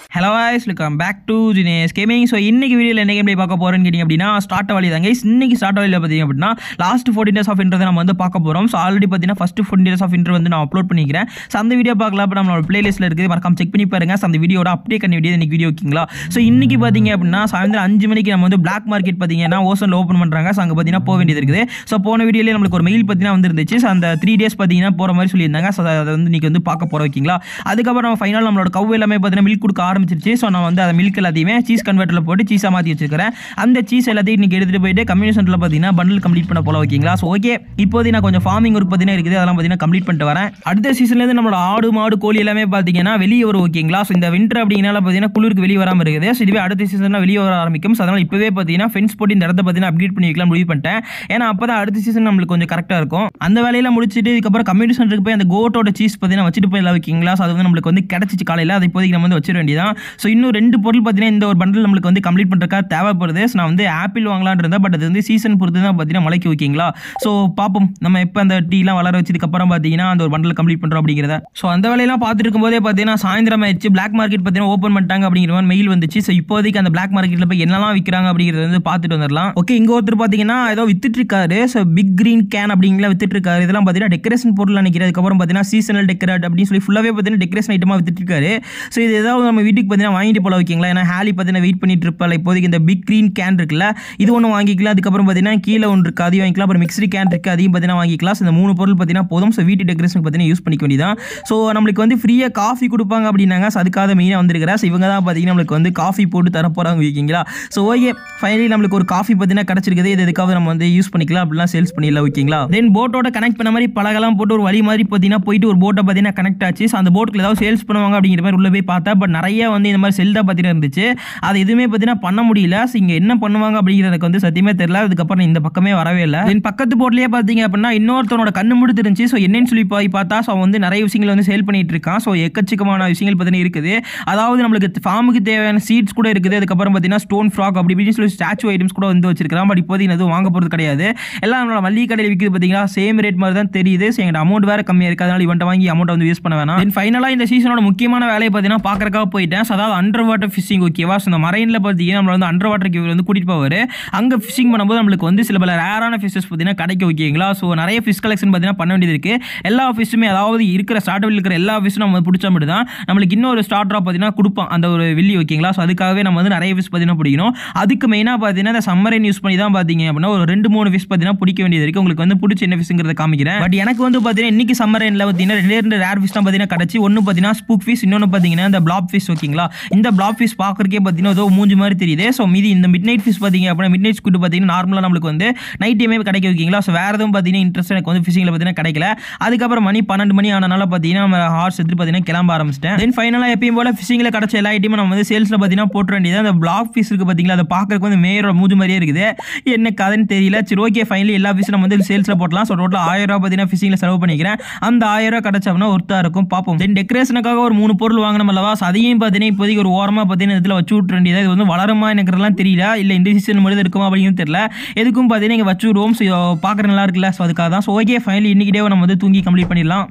Hello voice welcome back to ஜினேஸ் gaming so இன்னைக்கு வீடியோவில் என்ன கேம் பார்க்க போகிறோன்னு கேட்டிங்க அப்படின்னா ஸ்டார்ட் வழி தாங்க இன்னைக்கு ஸ்டார்ட் வழியில் பார்த்தீங்க அப்படின்னா last fourteen days of winter நம்ம வந்து பார்க்க போகிறோம் ஸோ ஆல்ரெடி பார்த்தீங்கன்னா first fourteen days of winter வந்து நான் அப்லோட் பண்ணிக்கிறேன் ஸோ அந்த வீடியோ பார்க்கலாம் இப்போ நம்மளோட பிளேலிஸ்ட்டில் இருக்குது மறக்காம செக் பண்ணி பாருங்க ஸோ அந்த வீடியோட அப்டே பண்ணி வீடியோ இன்னைக்கு வீடியோ ஓகேங்களா ஸோ இன்னைக்கு பார்த்தீங்க அப்படின்னா சாயந்தரம் அஞ்சு மணிக்கு நம்ம வந்து பிளாக் மார்க்கெட் பார்த்தீங்கன்னா ஓசனில் ஓப்பன் பண்ணுறாங்க ஸோ அங்கே பார்த்தீங்கன்னா போக வேண்டியது இருக்குது ஸோ போன வீடியோலேயே நம்மளுக்கு ஒரு மெயில் பார்த்தீங்கன்னா வந்துருந்துச்சு ஸோ அந்த த்ரீ டேஸ் பார்த்தீங்கன்னா போகிற மாதிரி சொல்லியிருந்தாங்க ஸோ அதை வந்து இன்னைக்கு வந்து பார்க்க போகிறோம் ஓகேங்களா அதுக்கப்புறம் நம்ம ஃபைனல் நம்மளோட கவு எல்லாமே பார்த்தீங்கன்னா மில்க் கொடுக்க ஆரம்பிச்சிருச்சு ஸோ நான் வந்து அந்த மில்க் எல்லாத்தையுமே சீஸ் கன்வெர்ட்டரில் போட்டு சீஸாக மாற்றி வச்சிருக்கிறேன் அந்த சீஸ் எல்லாத்தையும் இன்னைக்கு எடுத்துகிட்டு போயிட்டு கம்யூனிட்டி சென்டரில் பார்த்தீங்கன்னா பண்டில் கம்ப்ளீட் பண்ண போல ஓகேங்களா ஸோ ஓகே இப்போதைக்கு நான் கொஞ்சம் ஃபார்மிங் ஒர்க் பார்த்தீங்கன்னா இருக்குது அதெல்லாம் பார்த்தீங்கன்னா கம்ப்ளீட் பண்ணிட்டு வரேன் அடுத்த சீசன்லேருந்து நம்மளோட ஆடு மாடு கோழி எல்லாமே பார்த்தீங்கன்னா வெளியே வரும் ஓகேங்களா ஸோ இந்த வின்டர் அப்படிங்கனால பார்த்தீங்கன்னா குளிருக்கு வெளியே வராமல் இருக்குது ஸோ இதுவே அடுத்த சீசனில் வெளியே வர ஆரம்பிக்கும் ஸோ அதனால் இப்போவே பார்த்தீங்கன்னா ஃபென்ஸ் போட்டு இந்த இடத்த பார்த்தீங்கன்னா அப்டேட் பண்ணி வைக்கலாம் முடிவு பண்ணிட்டேன் ஏன்னா அப்போ தான் அடுத்த சீசன் நம்மளுக்கு கொஞ்சம் கரெக்டாக இருக்கும் அந்த வேலையெல்லாம் முடிச்சுட்டு இதுக்கப்புறம் கம்யூனிட்டி சென்டருக்கு போய் அந்த கோட்டோட சீஸ் பார்த்தீங்கன்னா வச்சுட்டு போயிடலாம் வைக்கிங்களா ஸோ அது வந்து நம்மளுக்கு வந்து கிடச்சிச்சு காலையில் அது இப்போதைக்கு நம்ம வந்து வச்சிட வேண்டியதான் ஸோ இன்னும் ரெண்டு பொருள் பார்த்தீங்கன்னா இந்த ஒரு பண்டில் நம்மளுக்கு வந்து கம்ப்ளீட் பண்ணுறதுக்காக தேவைப்படுது ஸோ நான் வந்து ஆப்பிள் வாங்கலான்னு இருந்தேன் பட் அது வந்து சீசன் பொறுத்து தான் பார்த்தீங்கன்னா மலைக்கு ஓகேங்களா ஸோ பார்ப்போம் நம்ம எப்போ அந்த டீலாம் வளர வச்சதுக்கப்புறம் பார்த்தீங்கன்னா அந்த ஒரு பண்டில் கம்ப்ளீட் பண்ணுறோம் அப்படிங்கிறத ஸோ அந்த வேலையெல்லாம் பார்த்துட்டு இருக்கும்போதே பார்த்தீங்கன்னா சாயந்தரம் ஆயிடுச்சு பிளாக் மார்க்கெட் பார்த்தீங்கன்னா ஓப்பன் பண்ணிட்டாங்க அப்படிங்கிற மாதிரி மெயில் வந்துச்சு ஸோ இப்போதைக்கு அந்த பிளாக் மார்க்கெட்டில் போய் என்னெல்லாம் விற்கிறாங்க அப்படிங்கிறத வந்து பார்த்துட்டு வந்துடலாம் ஓகே இங்கே ஒருத்தர் பார்த்தீங்கன்னா ஏதோ வித்துட்டு இருக்காரு ஸோ பிக் கிரீன் கேன் அப்படிங்கிற வித்துட்டு இருக்காரு இதெல்லாம் பார்த்தீங்கன்னா டெக்கரேஷன் பொருள் நினைக்கிறேன் அதுக்கப்புறம் பார்த்தீங்கன்னா சீசனல் டெக்கரேட் அப்படின்னு சொல்லி ஃபுல்லாகவே பார்த்தீங்கன்னா டெக்கரேஷன் ஐட்டமாக வித்துட்டு இருக்காரு ஸோ இது ஏதாவது நம்ம வீட்டுக்கு பார்த்தீங்கன்னா வாங்கிட்டு போல வைக்கிங்களா ஏன்னா ஹேலி பார்த்தீங்கன்னா வெயிட் பண்ணிட்டு இருப்பாள் இப்போதைக்கு இந்த பிக் க்ரீன் கேன் இருக்குல்ல இது ஒன்று வாங்கிக்கலாம் அதுக்கப்புறம் பார்த்தீங்கன்னா கீழே ஒன்று இருக்குது அதையும் வாங்கிக்கலாம் அப்புறம் மிக்ஸ்டு கேன் இருக்குது அதையும் பார்த்தீங்கன்னா வாங்கிக்கலாம் ஸோ இந்த மூணு பொருள் பார்த்தீங்கன்னா போதும் ஸோ வீட்டு டெக்கரேஷன் பார்த்தீங்கன்னா யூஸ் பண்ணிக்க வேண்டியதான் ஸோ நம்மளுக்கு வந்து ஃப்ரீயாக காஃபி கொடுப்பாங்க அப்படின்னாங்க ஸோ அதுக்காக மெயினாக வந்திருக்கிறா ஸோ இவங்க தான் பார்த்தீங்கன்னா நம்மளுக்கு வந்து காஃபி போட்டு தர போகிறாங்க ஓகேங்களா ஸோ ஓகே ஃபைனலி நம்மளுக்கு ஒரு காஃபி பார்த்தீங்கன்னா கிடச்சிருக்குது இது எதுக்காக நம்ம வந்து யூஸ் பண்ணிக்கலாம் அப்படிலாம் சேல்ஸ் பண்ணிடலாம் ஓகேங்களா தென் போட்டோட கனெக்ட் பண்ண மாதிரி பழகெல்லாம் போட்டு ஒரு வழி மாதிரி பார்த்தீங்கன்னா போயிட்டு ஒரு போட்டை பார்த்தீங்கன்னா கனெக்ட் ஆச்சு ஸோ அந்த போட்டுக்கு ஏதாவது சேல்ஸ் பண்ணுவாங்க அப்படிங்கிற மாதிரி உள்ள போய் பார்த்தா பட் நிறைய வந்து இந்த மாதிரி செல் தான் பார்த்தீங்கன்னா இருந்துச்சு அது எதுவுமே பார்த்தீங்கன்னா பண்ண முடியல ஸோ இங்கே என்ன பண்ணுவாங்க அப்படிங்கிறதுக்கு வந்து சத்தியமே தெரியல அதுக்கப்புறம் இந்த பக்கமே வரவே இல்லை தென் பக்கத்து போட்லேயே பார்த்தீங்க அப்படின்னா இன்னொருத்தனோட கண்ணு முடித்து இருந்துச்சு ஸோ என்னன்னு சொல்லி போய் பார்த்தா ஸோ அவன் வந்து நிறைய விஷயங்களை வந்து சேல் பண்ணிட்டு இருக்கான் ஸோ எக்கச்சக்கமான விஷயங்கள் பார்த்தீங்கன்னா இருக்குது அதாவது நம்மளுக்கு ஃபார்முக்கு தேவையான சீட்ஸ் கூட இருக்குது அதுக்கப்புறம் பார்த்தீங்கன்னா ஸ்டோன் ஃப்ராக் அப்படி இப்படின்னு சொல்லி ஸ்டாச்சு ஐட்டம்ஸ் கூட வந்து வச்சிருக்கான் பட் இப்போதைக்கு எதுவும் வாங்க போகிறது கிடையாது எல்லாம் நம்மளோட மல்லிகை கடையில் விற்கிது பார்த்தீங்கன்னா சேம் ரேட் மாதிரி தான் தெரியுது ஸோ எங்கள் அமௌண்ட் வேறு கம்மியாக இருக்குது அதனால இவன்ட்ட வாங்கி அமௌண்ட் வந்து யூஸ் பண்ண வேணாம் தென் ஃபைனலாக இந்த சீசனோட முக்கியமான வேலையை பார்த்தீங்கன்னா பார்க்கறக்காக போயிட்டேன் ஸோ அதாவது அண்டர் வாட்டர் ஃபிஷிங் ஓகேவா ஸோ இந்த மரைனில் பார்த்தீங்கன்னா நம்மள வந்து அண்டர் வாட்டர் கேவ் வந்து கூட்டிகிட்டு போவார் அங்கே ஃபிஷிங் பண்ணும்போது நம்மளுக்கு வந்து சில பல ரேரான ஃபிஷஸ் பார்த்தீங்கன்னா கிடைக்கும் ஓகேங்களா ஸோ நிறைய ஃபிஷ் கலெக்ஷன் பார்த்தீங்கன்னா பண்ண வேண்டியது இருக்குது எல்லா ஃபிஷ்ஷுமே அதாவது இருக்கிற ஸ்டார்டபிள் இருக்கிற எல்லா ஃபிஷ்ஷும் நம்ம பிடிச்சா மட்டும் தான் நம்மளுக்கு இன்னொரு ஸ்டார்டராக பார்த்தீங்கன்னா கொடுப்பான் அந்த ஒரு வெள்ளி ஓகேங்களா ஸோ அதுக்காகவே நம்ம வந்து நிறைய ஃபிஷ் பார்த்தீங்கன்னா பிடிக்கணும் அதுக்கு மெயினாக பார்த்தீங்கன்னா இந்த சம்மரைன் யூஸ் பண்ணி தான் பார்த்தீங்க அப்படின்னா ஒரு ரெண்டு மூணு ஃபிஷ் பார்த்தீங்கன்னா பிடிக்க வேண்டியது இருக்குது உங்களுக்கு வந்து பிடிச்ச என்ன ஃபிஷ்ங்கிறத காமிக்கிறேன் பட் எனக்கு வந்து பார்த்தீங்கன்னா இன்னைக்கு சம்மரைனில் பார்த்தீங்கன்னா ரெண்டு ரெண்டு ரேர் ஃபிஷ் தான் பார்த்தீங்கன்னா கிடச்சி ஒன்று பார்த்தீங்கன்னா ஸ்பூக் ஃபிஷ் இன்னொன்று பார்த்தீங்கன்னா இந்த பிளாப் ஃபிஷ் ஓகேங்களா இந்த பிளாப் ஃபிஷ் பார்க்கறக்கே பார்த்தீங்கன்னா ஏதோ மூஞ்சி மாதிரி தெரியுது ஸோ மீதி இந்த மிட் நைட் ஃபிஷ் பார்த்தீங்க அப்படின்னா மிட் நைட் ஸ்கூட் பார்த்தீங்கன்னா நார்மலாக நம்மளுக்கு வந்து நைட் டைமே கிடைக்க வைக்கிங்களா ஸோ வேறு எதுவும் பார்த்தீங்கன்னா இன்ட்ரெஸ்ட் எனக்கு வந்து ஃபிஷிங்கில் பார்த்தீங்கன்னா கிடைக்கல அதுக்கப்புறம் மணி பன்னெண்டு மணி ஆனனால பார்த்தீங்கன்னா நம்ம ஹார்ஸ் எடுத்து பார்த்தீங்கன்னா கிளம்ப ஆரம்பிச்சிட்டேன் தென் ஃபைனலாக எப்பயும் போல ஃபிஷிங்கில் கிடச்ச எல்லா ஐட்டமும் நம்ம வந்து சேல்ஸில் பார்த்தீங்கன்னா போட்டு வேண்டியது அந்த பிளாக் ஃபிஷ் இருக்குது பார்த்தீங்களா அதை பார்க்கறதுக்கு வந்து மேயரோட மூஞ்சி மாதிரியே இருக்குது என்ன கதைன்னு தெரியல சரி ஓகே ஃபைனலி எல்லா ஃபிஷும் நம்ம வந்து சேல்ஸில் போட்டலாம் ஸோ டோட்டல் ஆயிரம் ரூபா பார்த்தீங்கன்னா ஃபிஷிங்கில் செலவு பண்ணிக்கிறேன் அந்த ஆயிரம் ரூபா கிடச்சோம்னா ஒருத்தா இருக்கும் பார்ப்போம் தென் டெக்கரேஷனுக்காக ஒரு மூணு பொருள் வாங்கணும் அல்லவா ஸோ அதையும் பார்த்தீங்கன்னா இப்போதைக்கு ஒரு ஓரமாக பார்த்தீங்கன்னா இதில் வச்சு விட்ற வேண்டியது இது வந்து வளருமா எனக்குலாம் தெரியல இல்லை இந்த சீசன் மட்டும் இருக்குமா அப்படிங்கிறது தெரியல எதுக்கும் பார்த்தீங்கன்னா இங்கே வச்சு விடுவோம் ஸோ பார்க்குற நல்லா இருக்குல்ல ஸோ அதுக்காக தான் ஸோ ஓகே ஃபைனலி இன்னைக்கு டே நம்ம வந்து தூங்கி கம்ப்ளீட் பண்ணிடலாம்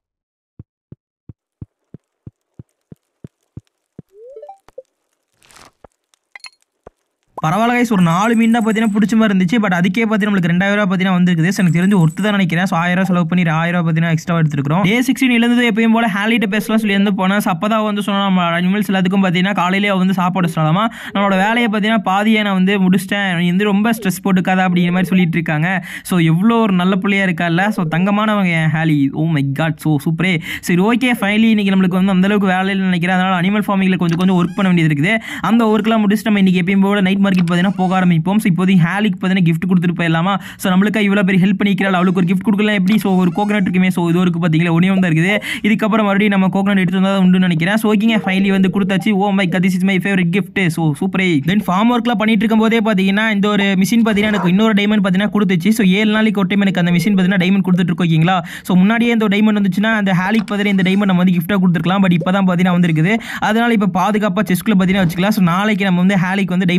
பரவாயில்ல கைஸ் ஒரு நாலு மீன் தான் பார்த்தீங்கன்னா பிடிச்ச மாதிரி இருந்துச்சு பட் அதுக்கே பார்த்தீங்கன்னா நம்மளுக்கு ரெண்டாயிரம் ரூபா பார்த்தீங்கன்னா வந்துருக்குது ஸோ எனக்கு தெரிஞ்சு ஒருத்து தான் நினைக்கிறேன் ஸோ ஆயிரம் ரூபா செலவு பண்ணி ஆயிரம் ரூபா பார்த்தீங்கன்னா எக்ஸ்ட்ரா எடுத்துருக்கோம் டே சிக்ஸ்டின் இழந்தது எப்பயும் போல ஹேலிட்ட பேசலாம் சொல்லி வந்து போனேன் ஸோ அப்போ தான் வந்து சொன்னோம் நம்ம அனிமல்ஸ் எல்லாத்துக்கும் பார்த்தீங்கன்னா காலையிலே வந்து சாப்பாடு சொல்லலாமா நம்மளோட வேலையை பார்த்தீங்கன்னா பாதியை நான் வந்து முடிச்சிட்டேன் நீ வந்து ரொம்ப ஸ்ட்ரெஸ் போட்டுக்காத அப்படிங்கிற மாதிரி சொல்லிட்டு இருக்காங்க ஸோ எவ்வளோ ஒரு நல்ல பிள்ளையா இருக்கால ஸோ தங்கமானவங்க என் Haley oh my god so சூப்பரே சரி ஓகே ஃபைனலி இன்னைக்கு நம்மளுக்கு வந்து அந்தளவுக்கு வேலையில் நினைக்கிறேன் அதனால் அனிமல் ஃபார்மிங்கில் கொஞ்சம் கொஞ்சம் ஒர்க் பண்ண வேண்டியது இருக்குது அந்த ஒர்க்லாம் முடிச்சுட்டு நம்ம இன்னைக்கு எப்பயும் போல நைட் மார்க்கெட் பார்த்தீங்கன்னா போக ஆரம்பிப்போம் ஸோ இப்போதைக்கு ஹேலிக்கு பார்த்தீங்கன்னா கிஃப்ட் கொடுத்துட்டு போயிடலாமா ஸோ நம்மளுக்கு இவ்வளோ பேர் ஹெல்ப் பண்ணிக்கிறாள் அவளுக்கு ஒரு கிஃப்ட் கொடுக்கலாம் எப்படி ஸோ ஒரு கோகனட் இருக்குமே ஸோ இது வரைக்கும் பார்த்தீங்களா ஒன்றே தான் இருக்குது இதுக்கப்புறம் மறுபடியும் நம்ம கோகனட் எடுத்து வந்தால் உண்டுன்னு நினைக்கிறேன் ஸோ ஓகேங்க ஃபைனலி வந்து கொடுத்தாச்சு ஓ மை கதிஸ் is my favourite gift so சூப்பரே தென் ஃபார்ம் ஒர்க்லாம் பண்ணிட்டு இருக்கும் போதே பார்த்தீங்கன்னா இந்த ஒரு மிஷின் பார்த்தீங்கன்னா எனக்கு இன்னொரு டைமண்ட் பார்த்தீங்கன்னா கொடுத்துச்சு ஸோ ஏழு நாளைக்கு ஒரு டைம் எனக்கு அந்த மிஷின் பார்த்தீங்கன்னா டைமண்ட் கொடுத்துட்டு இருக்கோம் ஓகேங்களா ஸோ முன்னாடியே இந்த டைமண்ட் வந்துச்சுன்னா அந்த ஹேலிக்கு பார்த்தீங்கன்னா இந்த டைமண்ட் நம்ம வந்து கிஃப்ட்டாக கொடுத்துருக்கலாம் பட் இப்போ தான் பார்த்தீங்கன்னா வந்திருக்குது அதனால இப்போ பாதுகாப்பாக செஸ்க்குள்ள பார்த்தீங்கன்னா வச்சுக்கலாம் ஸோ நாளைக்கு நம்ம வந்து ஹேலிக்கு வந்து டைமண்ட் கிஃப்ட்டாக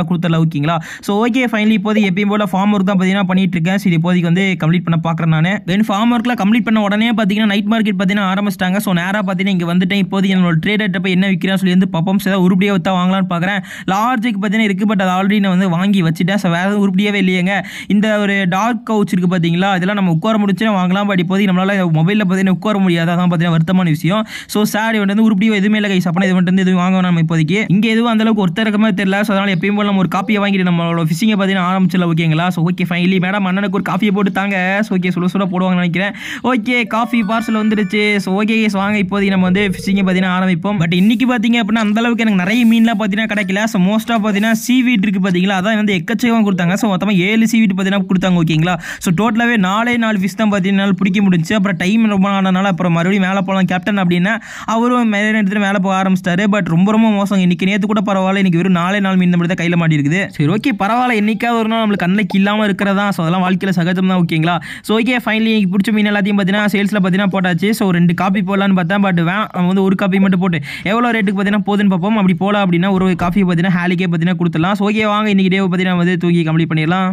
கொடுத்துடலாம் ஓகேங்களா ஸோ ஓகே ஃபைனலி இப்போதைக்கு எப்பயும் போல ஃபார்ம் ஒர்க் தான் பார்த்தீங்கன்னா பண்ணிட்டு இருக்கேன் சரி இப்போதைக்கு வந்து கம்ப்ளீட் பண்ண பார்க்குறேன் நான் தென் ஃபார்ம் ஒர்க்லாம் கம்ப்ளீட் பண்ண உடனே பார்த்தீங்கன்னா நைட் மார்க்கெட் பார்த்தீங்கன்னா ஆரம்பிச்சிட்டாங்க ஸோ நேராக பார்த்தீங்கன்னா இங்கே வந்துட்டேன் இப்போதைக்கு என்னோட ட்ரேடர்கிட்ட போய் என்ன விற்கிறான்னு சொல்லி வந்து பப்பம்ஸ் ஏதாவது உருப்படியாக விற்றா வாங்கலாம்னு பார்க்குறேன் லார்ஜுக்கு பார்த்தீங்கன்னா இருக்குது பட் அது ஆல்ரெடி நான் வந்து வாங்கி வச்சுட்டேன் ஸோ வேறு எதுவும் உருப்படியாகவே இல்லையேங்க இந்த ஒரு டார்க் கவுச் இருக்குது பார்த்தீங்களா இதெல்லாம் நம்ம உட்கார முடிச்சுன்னா வாங்கலாம் பட் இப்போதைக்கு நம்மளால் மொபைலில் பார்த்தீங்கன்னா உட்கார முடியாது அதான் பார்த்தீங்கன்னா வருத்தமான விஷயம் ஸோ சார் இவன் வந்து உருப்படியோ எதுவுமே இல்லை கைஸ் அப்போ இது வந்து எதுவும் வாங்க வேணாம் நம்ம இப்போதைக்கு இங்கே எதுவும் அந்த அளவுக்கு ஒருத்தர் இருக்க மாதிரி தெரியல ஸோ அதனால் எப்பயும் போல நம்ம ஒரு காப்பியை வாங்கிட்டு நம்மளோட ஃபிஷிங்கை பார்த்தீங்கன்னா ஆரம்பிச்சிடலாம் ஓகேங்களா ஸோ ஓகே ஃபைனலி மேடம் அண்ணனுக்கு ஒரு காஃபியை போட்டு தாங்க ஸோ ஓகே சுட சுட போடுவாங்கன்னு நினைக்கிறேன் ஓகே காஃபி பார்சல் வந்துருச்சு ஸோ ஓகே ஸோ வாங்க இப்போதைக்கு நம்ம வந்து ஃபிஷிங்கை பார்த்தீங்கன்னா ஆரம்பிப்போம் பட் இன்னைக்கு பார்த்தீங்க அப்படின்னா அந்த அளவுக்கு எனக்கு நிறைய மீன்லாம் பார்த்தீங்கன்னா கிடைக்கல ஸோ மோஸ்ட்டாக பார்த்தீங்கன்னா சீவீட் இருக்குது பார்த்தீங்களா அதான் வந்து எக்கச்சக்கம் கொடுத்தாங்க ஸோ மொத்தமாக ஏழு சீவீட் பார்த்தீங்கன்னா கொடுத்தாங்க ஓகேங்களா ஸோ டோட்டலாகவே நாலே நாலு ஃபிஷ் தான் பார்த்தீங்கன்னா பிடிக்க முடிஞ்சு அப்புறம் டைம் ரொம்ப ஆனனால அப்புறம் மறுபடியும் மேலே போகலாம் கேப்டன் அப்படின்னா அவரும் மேலே எடுத்துட்டு மேலே போக ஆரம்பிச்சிட்டாரு பட் ரொம்ப ரொம்ப மோசம் இன்னைக்கு நேற்று கூட பரவாயில்ல இன்னைக்கு வெறும் நாலே நாள் மீன் மட்டும் தான் கையில் மாட்டி இருக்குது சரி ஓகே பரவாயில்ல என்னைக்காவது ஒரு நாள் நம்மளுக்கு கண்ணுக்கு இல்லாமல் இருக்கிறதா ஸோ அதெல்லாம் வாழ்க்கையில் சகஜம் தான் ஓகேங்களா ஸோ ஓகே ஃபைனலி பிடிச்ச மீன் எல்லாத்தையும் பார்த்தீங்கன்னா சேல்ஸில் பார்த்தீங்கன்னா போட்டாச்சு ஸோ ரெண்டு காப்பி போடலான்னு பார்த்தேன் பட் வேணாம் நம்ம வந்து ஒரு காப்பி மட்டும் போட்டு எவ்வளோ ரேட்டுக்கு பார்த்தீங்கன்னா போதுன்னு பார்ப்போம் அப்படி போகலாம் அப்படின்னா ஒரு காஃபி பார்த்தீங்கன்னா ஹேலிக்கே பார்த்தீங்கன்னா கொடுத்துடலாம் ஸோ ஓகே வாங்க இன்னைக்கு டே பார்த்தீங்கன்னா வந்து தூக்கி கம்ப்ளீட் பண்ணிடலாம்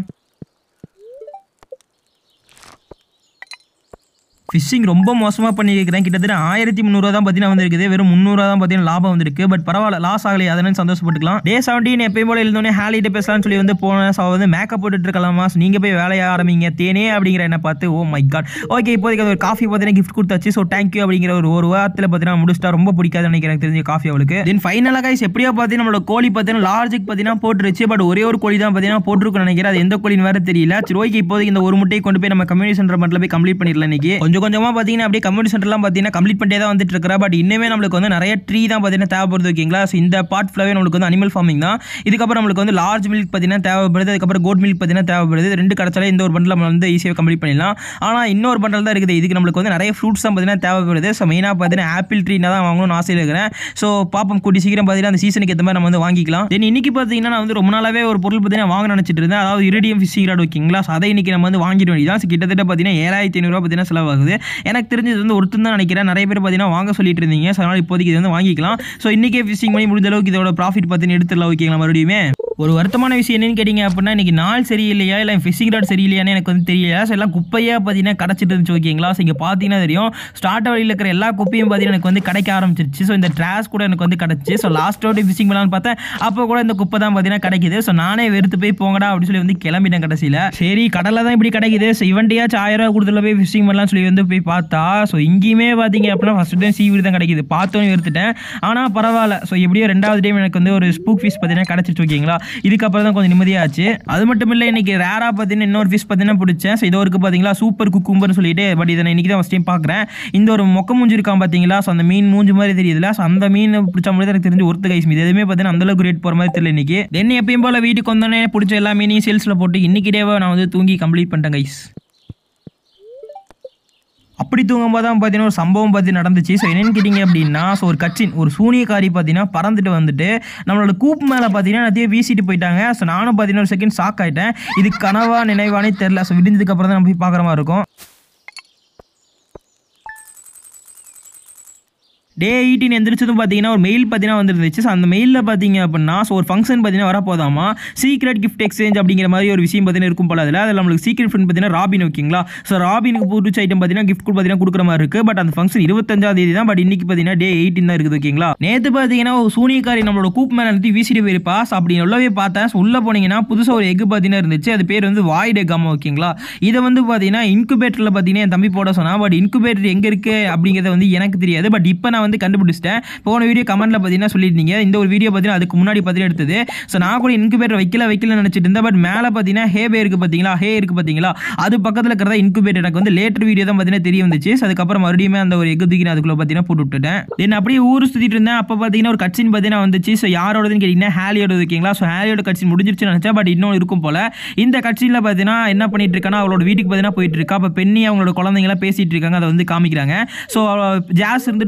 ஃபிஷிங் ரொம்ப மோசமாக பண்ணியிருக்கிறேன் கிட்டத்தட்ட ஆயிரத்தி முந்நூறுவா தான் பார்த்தீங்கன்னா வந்திருக்குது வெறும் முந்நூறுவா தான் பார்த்தீங்கன்னா லாபம் வந்திருக்கு பட் பரவாயில்ல லாஸ் ஆகலை அதனால சந்தோஷப்பட்டுக்கலாம் டே செவன்டீன் எப்பயும் போல இருந்தோடனே ஹேலிட்டு பேசலாம்னு சொல்லி வந்து போனேன் ஸோ வந்து மேக்கப் போட்டுட்டு இருக்கலாமா ஸோ நீங்கள் போய் வேலையை ஆரம்பிங்க தேனே அப்படிங்கிற என்ன பார்த்து ஓ மை காட் ஓகே இப்போதைக்கு அது ஒரு காஃபி பார்த்தீங்கன்னா கிஃப்ட் கொடுத்தாச்சு ஸோ தேங்க்யூ அப்படிங்கிற ஒரு ஒரு வாரத்தில் பார்த்தீங்கன்னா முடிச்சிட்டா ரொம்ப பிடிக்காது நினைக்கிறேன் எனக்கு தெரிஞ்ச காஃபி அவளுக்கு தென் ஃபைனலாக கைஸ் எப்படியோ பார்த்தீங்கன்னா நம்மளோட கோழி பார்த்தீங்கன்னா லார்ஜுக்கு பார்த்தீங்கன்னா போட்டுருச்சு பட் ஒரே ஒரு கோழி தான் பார்த்தீங்கன்னா போட்டிருக்குன்னு நினைக்கிறேன் அது எந்த கோழின்னு வேற தெரியல சரி ஓகே இப்போதைக்கு இந்த ஒரு முட்டையை கொண்டு போய் நம்ம கம்யூனிட்டி சென்டர் மட்டும் போய் கம்ப்ளீட் பண்ணிடலாம் இன்னைக்கு கொஞ்சம் கொஞ்சமாக பார்த்தீங்கன்னா அப்படியே கம்யூனிட்டி சென்டர்லாம் பார்த்தீங்கன்னா கம்ப்ளீட் பண்ணிட்டே தான் வந்துட்டு இருக்கிறா பட் இன்னுமே நம்மளுக்கு வந்து நிறைய ட்ரீ தான் பார்த்தீங்கன்னா தேவைப்படுது ஓகேங்களா ஸோ இந்த பார்ட் ஃபுல்லாகவே நம்மளுக்கு வந்து அனிமல் ஃபார்மிங் தான் இதுக்கப்புறம் நம்மளுக்கு வந்து லார்ஜ் மில்க் பார்த்தீங்கன்னா தேவைப்படுது அதுக்கப்புறம் கோட் மில்க் பார்த்தீங்கன்னா தேவைப்படுது இது ரெண்டு கிடச்சாலே இந்த ஒரு பண்டில் நம்ம வந்து ஈஸியாக கம்ப்ளீட் பண்ணிடலாம் ஆனால் இன்னொரு பண்டல் தான் இருக்குது இதுக்கு நம்மளுக்கு வந்து நிறைய ஃப்ரூட்ஸ் தான் பார்த்தீங்கன்னா தேவைப்படுது ஸோ மெயினாக பார்த்தீங்கன்னா ஆப்பிள் ட்ரீனா தான் வாங்கணும்னு ஆசையில் இருக்கிறேன் ஸோ பாப்போம் கூட்டி சீக்கிரம் பார்த்தீங்கன்னா அந்த சீசனுக்கு ஏற்ற மாதிரி நம்ம வந்து வாங்கிக்கலாம் தென் இன்னைக்கு பார்த்தீங்கன்னா நான் வந்து ரொம்ப நாளாவே ஒரு பொருள் பார்த்தீங்கன்னா வாங்க நினச்சிட்டு இருந்தேன் அதாவது இரிடியம் ஃபிஷிங் ராட் ஓகேங்களா ஸோ அதை இன்னைக்கு நம்ம வந்து வாங்கிட வேண்டியதான் ஸோ கிட்டத்தட்ட பார்த்தீங்கன்னா ஏழாயிரத்தி ஐநூறுரூவா பார்த்தீங்கன்னா செலவாகுது எனக்கு தெரிஞ்சது வந்து ஒருத்தன் தான் நினைக்கிறேன் நிறைய பேர் பார்த்தீங்கன்னா வாங்க சொல்லிட்டு இருந்தீங்க ஸோ அதனால் இப்போதைக்கு இது வந்து வாங்கிக்கலாம் ஸோ இன்றைக்கே ஃபிஷிங் பண்ணி முடிஞ்ச அளவுக்கு இதோட ப்ராஃபிட் பார்த்தீங்கன்னா எடுத்துடலாம் ஓகேங்களா மறுபடியுமே ஒரு வருத்தமான விஷயம் என்னன்னு கேட்டிங்க அப்படின்னா இன்னைக்கு நாள் சரியில்லையா இல்லை ஃபிஷிங் ராட் சரியில்லையான்னு எனக்கு வந்து தெரியல ஸோ எல்லாம் குப்பையாக பார்த்தீங்கன்னா கிடச்சிட்டு இருந்துச்சு ஓகேங்களா ஸோ இங்கே பார்த்தீங்கன்னா தெரியும் ஸ்டார்ட் வழியில் இருக்கிற எல்லா குப்பையும் பார்த்தீங்கன்னா எனக்கு வந்து கிடைக்க ஆரம்பிச்சிருச்சு ஸோ இந்த ட்ராஸ் கூட எனக்கு வந்து கிடச்சி ஸோ லாஸ்ட் அவுட் ஃபிஷிங் பண்ணலான்னு பார்த்தேன் அப்போ கூட இந்த குப்பை தான் பார்த்தீங்கன்னா கிடைக்குது ஸோ நானே வெறுத்து போய் போங்கடா அப்படின்னு சொல்லி வந்து கிளம்பிட்டேன் கடைசியில் சரி கடலில் தான் இப்படி கிடைக்குது ஸோ இவன்ட்டையாச்சும் ஆயிரம் ரூபா கொடுத்துல போய் ஃபிஷிங் பண்ணலாம்னு சொல்லி வந்து போய் பார்த்தா ஸோ இங்கேயுமே பார்த்தீங்க அப்படின்னா ஃபஸ்ட் டைம் சீவிடு தான் கிடைக்குது பார்த்தோன்னே எடுத்துட்டேன் ஆனால் பரவாயில்ல ஸோ எப்படியோ ரெண்டாவது டைம் எனக்கு வந்து ஒரு ஸ்பூக் ஃபிஷ் பார்த்தீங்கன்னா கிடச்சிட்டு ஓகேங்களா இதுக்கப்புறம் தான் கொஞ்சம் நிம்மதியாச்சு அது மட்டும் இல்லை இன்னைக்கு ரேராக பார்த்தீங்கன்னா இன்னொரு ஃபிஷ் பார்த்தீங்கன்னா பிடிச்சேன் ஸோ இது ஒரு பார்த்தீங்களா சூப்பர் குக்கும்பர்னு சொல்லிட்டு பட் இதை நான் இன்னைக்கு தான் ஃபஸ்ட் டைம் பார்க்குறேன் இந்த ஒரு மொக்க மூஞ்சி இருக்கான் பார்த்தீங்களா ஸோ அந்த மீன் மூஞ்சி மாதிரி தெரியுதுல ஸோ அந்த மீன் பிடிச்ச மாதிரி தான் எனக்கு தெரிஞ்சு ஒருத்த கைஸ் இது எதுவுமே பார்த்தீங்கன்னா அந்த அளவுக்கு ரேட் போகிற மாதிரி தெரியல இன்னைக்கு தென் எப்பயும் போல வீட்டுக்கு வந்தோடனே பிடிச்ச எல்லா மீனையும் சேல்ஸில் போட்டு இன்னைக்கு டேவை நான் வந்து தூங்கி கம்ப்ளீட் பண்ணிட்டேன் கைஸ் அப்படி தூங்கும்போது தான் பார்த்தீங்கன்னா ஒரு சம்பவம் பற்றி நடந்துச்சு ஸோ என்னன்னு கேட்டிங்க அப்படின்னா ஸோ ஒரு கட்சின் ஒரு சூனியக்காரி பார்த்தீங்கன்னா பறந்துட்டு வந்துட்டு நம்மளோட கூப் மேலே பார்த்தீங்கன்னா நிறைய வீசிட்டு போயிட்டாங்க ஸோ நானும் பார்த்தீங்கன்னா ஒரு செகண்ட் ஷாக் ஆகிட்டேன் இது கனவா நினைவானே தெரில ஸோ விடிஞ்சதுக்கு அப்புறம் தான் நம்ம போய் பார்க்குற மாதிரி இருக்கும் டே எயிட்டீன் எந்திரிச்சதும் பார்த்தீங்கன்னா ஒரு மெயில் பார்த்தீங்கன்னா வந்துருந்துச்சு ஸோ அந்த மெயிலில் பார்த்தீங்க அப்படின்னா ஸோ ஒரு ஃபங்க்ஷன் பார்த்தீங்கன்னா வரப்போதாமா சீக்ரெட் கிஃப்ட் எக்ஸ்சேஞ்ச் அப்படிங்கிற மாதிரி ஒரு விஷயம் பார்த்தீங்கன்னா இருக்கும் போல அதில் அதில் நம்மளுக்கு சீக்ரெட் ஃப்ரெண்ட் பார்த்தீங்கன்னா ராபின் ஓகேங்களா ஸோ ராபினுக்கு பிடிச்ச ஐட்டம் பார்த்தீங்கன்னா கிஃப்ட் பார்த்தீங்கன்னா கொடுக்குற மாதிரி இருக்குது பட் அந்த ஃபங்க்ஷன் இருபத்தஞ்சாம் தேதி தான் பட் இன்னைக்கு பார்த்தீங்கன்னா டே எயிட்டீன் தான் இருக்குது ஓகேங்களா நேற்று பார்த்தீங்கன்னா ஒரு சூனியக்காரி நம்மளோட கூப் மேலே நிறுத்தி வீசிட்டு போயிருப்பா ஸோ அப்படி உள்ளவே பார்த்தேன் ஸோ உள்ளே போனீங்கன்னா புதுசாக ஒரு எக் பார்த்தீங்கன்னா இருந்துச்சு அது பேர் வந்து வாய்ட் எக் அம்மா ஓகேங்களா இதை வந்து பார்த்தீங்கன்னா இன்குபேட்டரில் பார்த்தீங்கன்னா என் தம்பி போட சொன்னா பட் இன்குபேட்டர் எங்கே இருக்குது அப்படிங்கிறது வந்து எனக்கு தெரியாது பட் இப்போ நான் வந்து கண்டுபிடிச்சிட்டேன் போன வீடியோ கமெண்ட்டில் பார்த்தீங்கன்னா சொல்லியிருந்தீங்க இந்த ஒரு வீடியோ பார்த்தீங்கன்னா அதுக்கு முன்னாடி பார்த்தீங்கன்னா எடுத்தது ஸோ நான் கூட இன்குபேட்டர் வைக்கல வைக்கல நினச்சிட்டு இருந்தேன் பட் மேலே பார்த்தீங்கன்னா ஹே பே இருக்குது பார்த்தீங்களா ஹே இருக்குது பார்த்தீங்களா அது பக்கத்தில் இருக்கிறதா இன்குபேட்டர் எனக்கு வந்து லேட்டர் வீடியோ தான் பார்த்தீங்கன்னா தெரிய வந்துச்சு ஸோ அதுக்கப்புறம் மறுபடியும் அந்த ஒரு எக்கு தூக்கி நான் அதுக்குள்ளே பார்த்தீங்கன்னா போட்டு விட்டுட்டேன் தென் அப்படியே ஊர் சுற்றிட்டு இருந்தேன் அப்போ பார்த்தீங்கன்னா ஒரு கட்சின் பார்த்தீங்கன்னா வந்துச்சு ஸோ யாரோடதுன்னு கேட்டிங்கன்னா ஹேலியோட ஓகேங்களா ஸோ ஹேலியோட கட்சி முடிஞ்சிருச்சுன்னு நினச்சேன் பட் இன்னும் இருக்கும் போல இந்த கட்சியில் பார்த்தீங்கன்னா என்ன பண்ணிட்டு இருக்கானா அவளோட வீட்டுக்கு பார்த்தீங்கன்னா போயிட்டு இருக்கா அப்போ பெண்ணி அவங்களோட குழந்தைங்களாம் பேசிட்டு இருக்காங்க அதை வந்து காமிக்கிறாங்க ஸோ ஜாஸ் இருந்துட்டு சொல்கிறா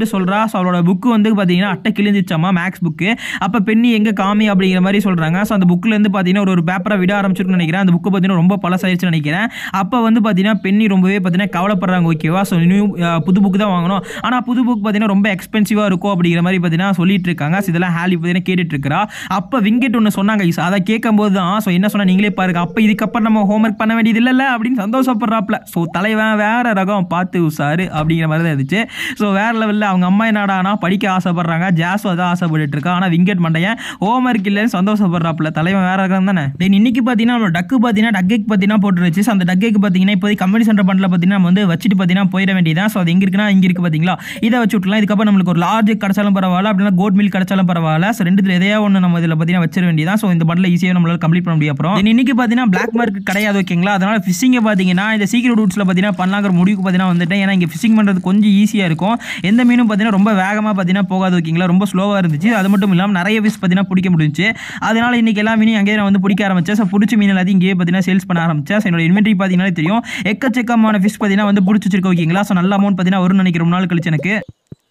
ஸோ அவளோட புக்கு வந்து பார்த்தீங்கன்னா அட்டை கிழிஞ்சிச்சாமா மேக்ஸ் புக்கு அப்போ பெண்ணி எங்கே காமி அப்படிங்கிற மாதிரி சொல்கிறாங்க ஸோ அந்த புக்கிலேருந்து பார்த்தீங்கன்னா ஒரு ஒரு பேப்பரை விட ஆரம்பிச்சிருக்குன்னு நினைக்கிறேன் அந்த புக்கு பார்த்தீங்கன்னா ரொம்ப பழசாயிருச்சுன்னு நினைக்கிறேன் அப்போ வந்து பார்த்தீங்கன்னா பெண்ணி ரொம்பவே பார்த்தீங்கன்னா கவலைப்படுறாங்க ஓகேவா ஸோ நியூ புது புக்கு தான் வாங்கணும் ஆனால் புது புக் பார்த்தீங்கன்னா ரொம்ப எக்ஸ்பென்சிவாக இருக்கும் அப்படிங்கிற மாதிரி பார்த்தீங்கன்னா சொல்லிட்டு இருக்காங்க ஸோ இதெல்லாம் ஹேலி பார்த்தீங்கன்னா கேட்டுட்டு இருக்கா அப்போ விங்கெட் ஒன்று சொன்னாங்க இஸ் அதை கேட்கும்போது தான் ஸோ என்ன சொன்னா நீங்களே பாருங்க அப்போ இதுக்கப்புறம் நம்ம ஹோம்ஒர்க் பண்ண வேண்டியது இல்லைல்ல அப்படின்னு சந்தோஷப்படுறாப்ல ஸோ தலைவன் வேற ரகம் பார்த்து உசாரு அப்படிங்கிற மாதிரி தான் இருந்துச்சு ஸோ வேற லெவலில் அவங்க அம்மா என்னடானா படிக்க ஆசைப்படுறாங்க ஜாஸும் அதான் ஆசைப்பட்டுட்டு இருக்கா ஆனால் விங்கெட் மண்டையன் ஹோம்ஒர்க் இல்லைன்னு சந்தோஷப்படுறாப்ல தலைவன் வேற ரகம் தானே தென் இன்னைக்கு பார்த்தீங்கன்னா நம்ம டக்கு பார்த்தீங்கன்னா டக்கேக்கு பார்த்தீங்கன்னா போட்டுருச்சு ஸோ அந்த டக்கேக்கு பார்த்தீங்கன்னா இப்போ கம்யூனி சென்டர் பண்டில் பார்த்தீங்கன்னா நம்ம வந்து வச்சுட்டு பார்த்தீங்கன்னா போயிட வேண்டியதான் ஸோ அது எங்க இருக்குன்னா இங்கே இருக்கு பார்த்தீங்களா இதை வச்சு விட்டுலாம் இதுக்கப்புறம் நம்மளுக்கு ஒரு லார்ஜ் கிடைச்சாலும் பரவாயில்ல அப்படின்னா கோட் மில்க் கிடைச்சாலும் பரவாயில்ல ஸோ ரெண்டுத்துல எதையா ஒன்று நம்ம இதில் பார்த்தீங்கன்னா வச்சிட வேண்டியதான் ஸோ இந்த பண்டில் ஈஸியாக நம்மளால கம்ப்ளீட் பண்ண முடியும் அப்புறம் then இன்னைக்கு பார்த்தீங்கன்னா பிளாக் மார்க் கிடையாது ஓகேங்களா அதனால ஃபிஷிங்கை பார்த்தீங்கன்னா இந்த சீக்கிரம் ரூட்ஸில் பார்த்தீங்கன்னா பண்ணலாங்கிற முடிவுக்கு பார்த்தீங்கன்னா வந்துட்டேன் ஏன்னா இங்கே ஃபிஷிங் பண்ணுறது கொஞ்சம் ஈஸியாக இருக்கும் எந்த மீனும் பார்த்தீங்கன்னா ரொம்ப வேகமாக பார்த்தீங்கன்னா போகாது ஓகேங்களா ரொம்ப ஸ்லோவாக இருந்துச்சு அது மட்டும் இல்லாமல் நிறைய ஃபிஷ் பார்த்தீங்கன்னா பிடிக்க முடிஞ்சுச்சு அதனால இன்னைக்கு எல்லா மீனையும் அங்கேயே நான் வந்து பிடிக்க ஆரம்பிச்சேன் ஸோ பிடிச்ச மீன் எல்லாத்தையும் இங்கேயே பார்த்தீங்கன்னா சேல்ஸ் பண்ண ஆரம்பிச்சேன் ஸோ என்னோட இன்வென்ட்ரி பார்த்தீங்கன்னா தெரியும் எக்கச்சக்கமான ஃபிஷ் பார்த்தீங்கன்னா வந்து பிடிச்சி வச்சிருக்க ஓகேங்களா ஸோ நல்ல அமௌண்ட் பார்த்தீங்கன்னா வரும்னு நினைக்கிற ரொம்ப நாள் கழிச்சு எனக்கு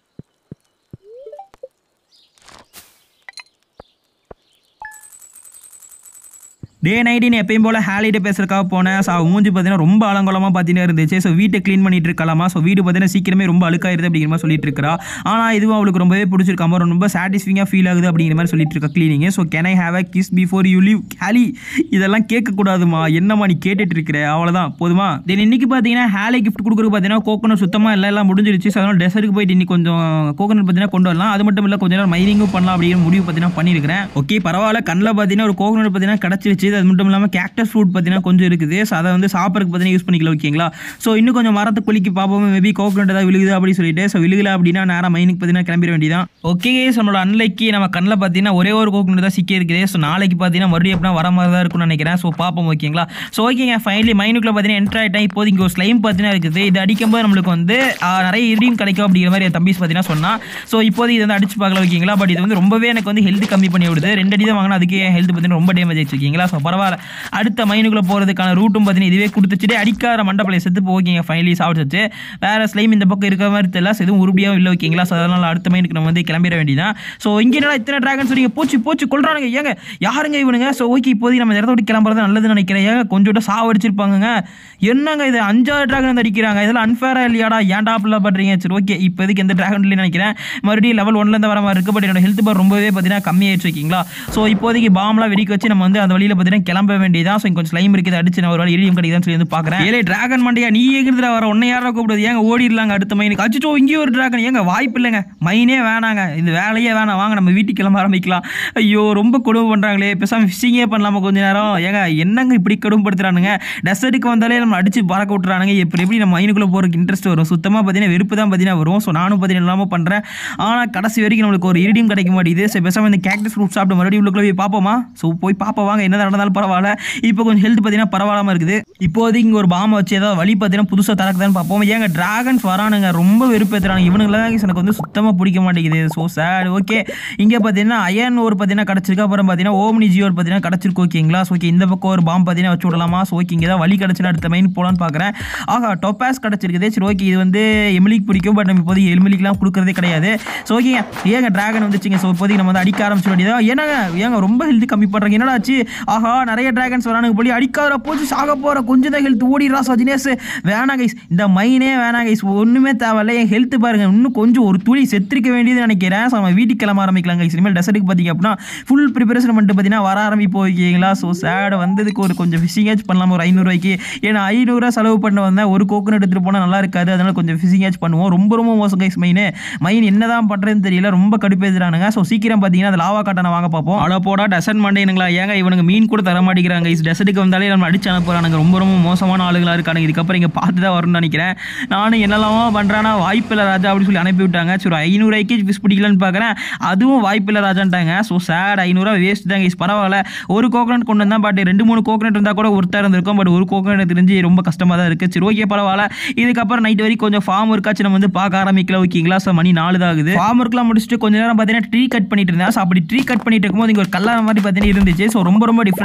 டே நைட்டு எப்பயும் போல் ஹாலிடே பேசுறதுக்காக போனேன் ஸோ அவ மூஞ்சி பார்த்தீங்கன்னா ரொம்ப அலங்கோலமாக பார்த்தீங்கன்னா இருந்துச்சு ஸோ வீட்டை க்ளீன் பண்ணிட்டு இருக்கலாமா ஸோ வீடு பார்த்தீங்கன்னா சீக்கிரமே ரொம்ப அழுக்காயிருது அப்படிங்கிற மாதிரி சொல்லிட்டு இருக்கா ஆனால் இதுவும் அவளுக்கு ரொம்பவே பிடிச்சிருக்காம ரொம்ப சாட்டிஸ்ஃபைங்காக ஃபீல் ஆகுது அப்படிங்கிற மாதிரி சொல்லிட்டு இருக்கா cleaning so can I have a kiss before you leave Haley இதெல்லாம் கேட்கக்கூடாதுமா என்னம்மா நீ கேட்டுட்டு இருக்கிற அவ்வளோதான் போதுமா தென் இன்னைக்கு பார்த்தீங்கன்னா ஹாலி கிஃப்ட் கொடுக்குறது பார்த்தீங்கன்னா கோகனட் சுத்தமாக இல்லை எல்லாம் முடிஞ்சிருச்சு ஸோ அதனால டெசர்ட்டுக்கு போயிட்டு இன்னைக்கு கொஞ்சம் கோகனட் பார்த்தீங்கன்னா கொண்டு வரலாம் அது மட்டும் இல்லை கொஞ்ச நேரம் மைனிங்கும் பண்ணலாம் அப்படிங்கிற முடிவு பார்த்தீங்கன்னா பண்ணியிருக்கிறேன் ஓகே பரவாயில்ல கண்ணில் பார்த்தீங்கன்னா ஒரு கோகனட் பார்த்தீங்கன்னா கிடச்சிருச்சு அது மட்டும் இல்லாமல் கேக்டஸ் ஃப்ரூட் பார்த்தீங்கன்னா கொஞ்சம் இருக்குது ஸோ அதை வந்து சாப்பிட்றதுக்கு பார்த்தீங்கன்னா யூஸ் பண்ணிக்கலாம் ஓகேங்களா ஸோ இன்னும் கொஞ்சம் மரத்தை குலுக்கி பார்ப்போம் மேபி கோகனட் ஏதாவது விழுகுது அப்படின்னு சொல்லிட்டு ஸோ விழுகல அப்படின்னா நேராக மைனுக்கு பார்த்தீங்கன்னா கிளம்பிட வேண்டியதான் ஓகே நம்மளோட அன்லைக்கு நம்ம கண்ணில் பார்த்தீங்கன்னா ஒரே ஒரு கோகனட் தான் சிக்கி இருக்குது ஸோ நாளைக்கு பார்த்தீங்கன்னா மறுபடியும் எப்படின்னா வர மாதிரி தான் இருக்கும்னு நினைக்கிறேன் ஸோ பார்ப்போம் ஓகேங்களா ஸோ ஓகேங்க ஃபைனலி மைனுக்குள்ள பார்த்தீங்கன்னா என்ட்ரு ஆகிட்டேன் இப்போ இங்கே ஒரு ஸ்லைம் பார்த்தீங்கன்னா இருக்குது இது அடிக்கும்போது நம்மளுக்கு வந்து ஆ, நிறைய இடியும் கிடைக்கும் அப்படிங்கிற மாதிரி என் தம்பிஸ் பார்த்தீங்கன்னா சொன்னா ஸோ இப்போது இது வந்து அடிச்சு பார்க்கல ஓகேங்களா பட் இது வந்து ரொம்பவே எனக்கு வந்து ஹெல்த் கம்மி பண்ணி விடுது ரெண்டு அடி தான் வாங்கினா அதுக்கு என் ஹெல்த் பார்த்தீங்கன்னா ரொம்ப டேமேஜ் ஆயிடுச்சு ஓகேங்களா ஸோ பரவாயில்ல அடுத்த மைனுக்குள்ள போகிறதுக்கான ரூட்டும் பார்த்தீங்கன்னா இதுவே கொடுத்துச்சுட்டு அடிக்காத மண்டபலை செத்து ஓகேங்க ஃபைனலி சாப்பிட்டுச்சு வேற ஸ்லைம் இந்த பக்கம் இருக்கிற மாதிரி தெரியல ஸோ எதுவும் உருப்படியாகவும் இல்லை ஓகேங்களா ஸோ அதனால அடுத்த மைனுக்கு நம்ம வந்து கிளம்பிட வேண்டியதான் ஸோ இங்கே என்னடா இத்தனை டிராகன்ஸ் வரீங்க போச்சு போச்சு கொள்றானுங்க ஏங்க யாருங்க இவனுங்க ஸோ ஓகே இப்போதைக்கு நம்ம இந்த இடத்த விட்டு கிளம்புறது நல்லதுன்னு நினைக்கிறேன் ஏங்க கொஞ்சம் சாவடிச்சிருப்பாங்க என்னங்க இது அஞ்சாறு டிராகன் வந்து அடிக்கிறாங்க இதெல்லாம் அன்ஃபேரா இல்லையாடா ஏன்டா அப்படிலாம் பண்றீங்க சரி ஓகே இப்போதைக்கு எந்த டிராகன் இல்லைன்னு நினைக்கிறேன் மறுபடியும் லெவல் ஒன்லேருந்து வர மாதிரி இருக்கு பட் என்னோட ஹெல்த் பார் ரொம்பவே பார்த்தீங்கன்னா கம்மியாயிடுச்சு ஓகேங்களா ஸோ இப்போதைக்கு பாம்லாம் வெடிக்க வச்சு நம்ம வந்து அந்த வழியில் பார்த்தீங்கன்னா கிளம்ப வேண்டியதான் ஸோ கொஞ்சம் ஸ்லைம் இருக்குது அடிச்சு நான் ஒரு வேலை இடியும் கிடைக்குதுன்னு சொல்லி வந்து பார்க்குறேன் ஏலே டிராகன் மண்டையா நீ எங்கிறதுல வர உன்னை யாரா கூப்பிடுது ஏங்க ஓடிடலாங்க அடுத்த மைனுக்கு அச்சோ இங்கேயும் ஒரு டிராகன் ஏங்க வாய்ப்பு இல்லைங்க மைனே வேணாங்க இந்த வேலையே வேணாம் வாங்க நம்ம வீட்டுக்கு கிளம்ப ஆரம்பிக்கலாம் ஐயோ ரொம்ப கொடுமை பண்ணுறாங்களே பேசாம ஃபிஷிங்கே பண்ணலாமா கொஞ்ச நேரம் ஏங்க என்னங்க இப்படி கொடுமைப்படுத்துறானுங்க டெசர்ட்டுக்கு வந்தாலே நம்ம அடிச்சு பறக்க விட்டுறானுங்க எப்படி எப்படி நம்ம மைனுக்குள்ளே போகிறதுக்கு இன்ட்ரெஸ்ட் வரும் சுத்தமாக பார்த்தீங்கன்னா வெறுப்பு தான் பார்த்தீங்கன்னா வரும் ஸோ நானும் பார்த்தீங்கன்னா இல்லாமல் பண்ணுறேன் ஆனால் கடைசி வரைக்கும் நம்மளுக்கு ஒரு இரிடியும் கிடைக்க மாட்டேங்குது ஸோ பேசாம இந்த கேக்டஸ் ஃப்ரூட் சாப்பிட்டு மறுபடியும் உள்ளுக்குள்ள போய் பார்ப்போமா ஸோ போய் பார்ப்போம் வாங்க என்ன நடந்தாலும் பரவாயில்ல இப்போ கொஞ்சம் ஹெல்த் பார்த்தீங்கன்னா பரவாயில்லாம இருக்குது இப்போதைக்கு இங்கே ஒரு பாம்பை வச்சு ஏதாவது வழி பார்த்தீங்கன்னா புதுசாக திறக்குதான்னு பார்ப்போம் ஏங்க டிராகன்ஸ் வரானுங்க ரொம்ப வெறுப்பேற்றுறாங்க இவனுங்களாம் எனக்கு வந்து சுத்தமாக பிடிக்க மாட்டேங்குது ஸோ சேட் ஓகே இங்கே பார்த்தீங்கன்னா அயன் ஒரு பார்த்தீங்கன்னா கிடச்சிருக்கு அப்புறம் பார்த்தீங்கன்னா ஓம்னி ஜியோர் பார்த்தீங்கன்னா கிடச்சிருக்கு ஓகேங்களா ஸோ ஓகே இந்த பக்கம் ஒரு பாம்பு பார்த்தீங்கன்னா வச்சு விடலாமா ஸோ ஓகே இங்கே தான் வழி கிடச்சுன்னா அடுத்த மைன் போகலான்னு பார்க்குறேன் ஆஹா டொப்பாஸ் கிடச்சிருக்குது சரி ஓகே இது வந்து எமிலிக்கு பிடிக்கும் பட் நம்ம இப்போதைக்கு எமிலிக்கெலாம் கொடுக்குறதே கிடையாது ஸோ ஓகேங்க ஏங்க டிராகன் வந்துச்சுங்க ஸோ இப்போதைக்கு நம்ம வந்து அடிக்க ஆரம்பிச்சிட வேண்டியதா ஏன்னாங்க ஏங்க ரொம்ப ஹெல்த் கம்மி பண்ணுறாங்க என்னடா ஆச்சு ஆஹா நிறைய டிராகன்ஸ் வரானுங்க போலி அடிக்காத போச்சு சாக போகிற கொஞ்சம் தான் ஹெல்த் ஓடிடுறா ஸோ தினேஷ் வேணாம் கைஸ் இந்த மைனே வேணாம் கைஸ் ஒன்றுமே தேவையில்ல என் ஹெல்த் பாருங்க இன்னும் கொஞ்சம் ஒரு துளி செத்துருக்க வேண்டியது நினைக்கிறேன் ஸோ நம்ம வீட்டுக்கு கிளம்ப ஆரம்பிக்கலாம் கைஸ் இனிமேல் டெசர்ட்டுக்கு பார்த்தீங்க அப்படின்னா ஃபுல் ப்ரிப்பரேஷன் பண்ணிட்டு பார்த்தீங்கன்னா வர ஆரம்பிப்போம் ஓகேங்களா ஸோ சேட் வந்ததுக்கு ஒரு கொஞ்சம் ஃபிஷிங் ஏஜ் பண்ணலாம் ஒரு ஐநூறுரூவாய்க்கு ஏன்னா ஐநூறுரூவா செலவு பண்ண வந்தேன் ஒரு கோகனட் எடுத்துகிட்டு போனால் நல்லா இருக்காது அதனால கொஞ்சம் ஃபிஷிங் ஏஜ் பண்ணுவோம் ரொம்ப ரொம்ப மோசம் கைஸ் மைனு மைன் என்னதான் பண்ணுறதுன்னு தெரியல ரொம்ப கடுப்பேதுறானுங்க ஸோ சீக்கிரம் பார்த்தீங்கன்னா அந்த லாவா காட்டனை வாங்க பார்ப்போம் அட போடா டெசர்ட் மாட்டேனுங்களா ஏங்க இவனுங்க மீன் கூட தர மாட்டேங்கிறாங்க கைஸ் டெசர்ட்டுக்கு வந்தாலே நம்ம அடிச்சு அனுப்புறானுங்க ரொம்ப ரொம்ப மோசமான ஆளுகளாக இருக்கானுங்க இதுக்கப்புறம் இங்கே பார்த்து தான் வரும்னு நினைக்கிறேன் நானும் என்னெல்லாமோ பண்ணுறானா வாய்ப்பில்லை ராஜா அப்படின்னு சொல்லி அனுப்பி விட்டாங்க சரி ஐநூறுவாய்க்கு ஃபிஷ் பிடிக்கலன்னு பார்க்குறேன் அதுவும் வாய்ப்பில்லை ராஜான்ட்டாங்க ஸோ சேட் ஐநூறுரூவா வேஸ்ட் தான் கைஸ் பரவாயில்ல ஒரு கோகனட் கொண்டு வந்தா பட் ரெண்டு மூணு கோகனட் இருந்தால் கூட ஒருத்தர் இருந்திருக்கும் பட் ஒரு கோகனட் தெரிஞ்சு ரொம்ப கஷ்டமாக தான் இருக்குது சரி ஓகே பரவாயில்ல இதுக்கப்புறம் நைட் வரைக்கும் கொஞ்சம் ஃபார்ம் ஒர்க்காச்சும் நம்ம வந்து பார்க்க ஆரம்பிக்கல ஓகேங்களா ஸோ மணி நாலு தான் ஆகுது ஃபார்ம் ஒர்க்லாம் முடிச்சுட்டு கொஞ்ச நேரம் பார்த்தீங்கன்னா ட்ரீ கட் பண்ணிட்டு இருந்தேன் ஸோ அப்படி ட்ரீ கட் பண்ணிட்டு இருக்கும்போது இங்கே ஒரு கல்லார மாதிரி பார்த்தீங்கன்னா இருந்துச்சு ஸோ ரொம்ப ரொம்ப டிஃப்ரெண்டாக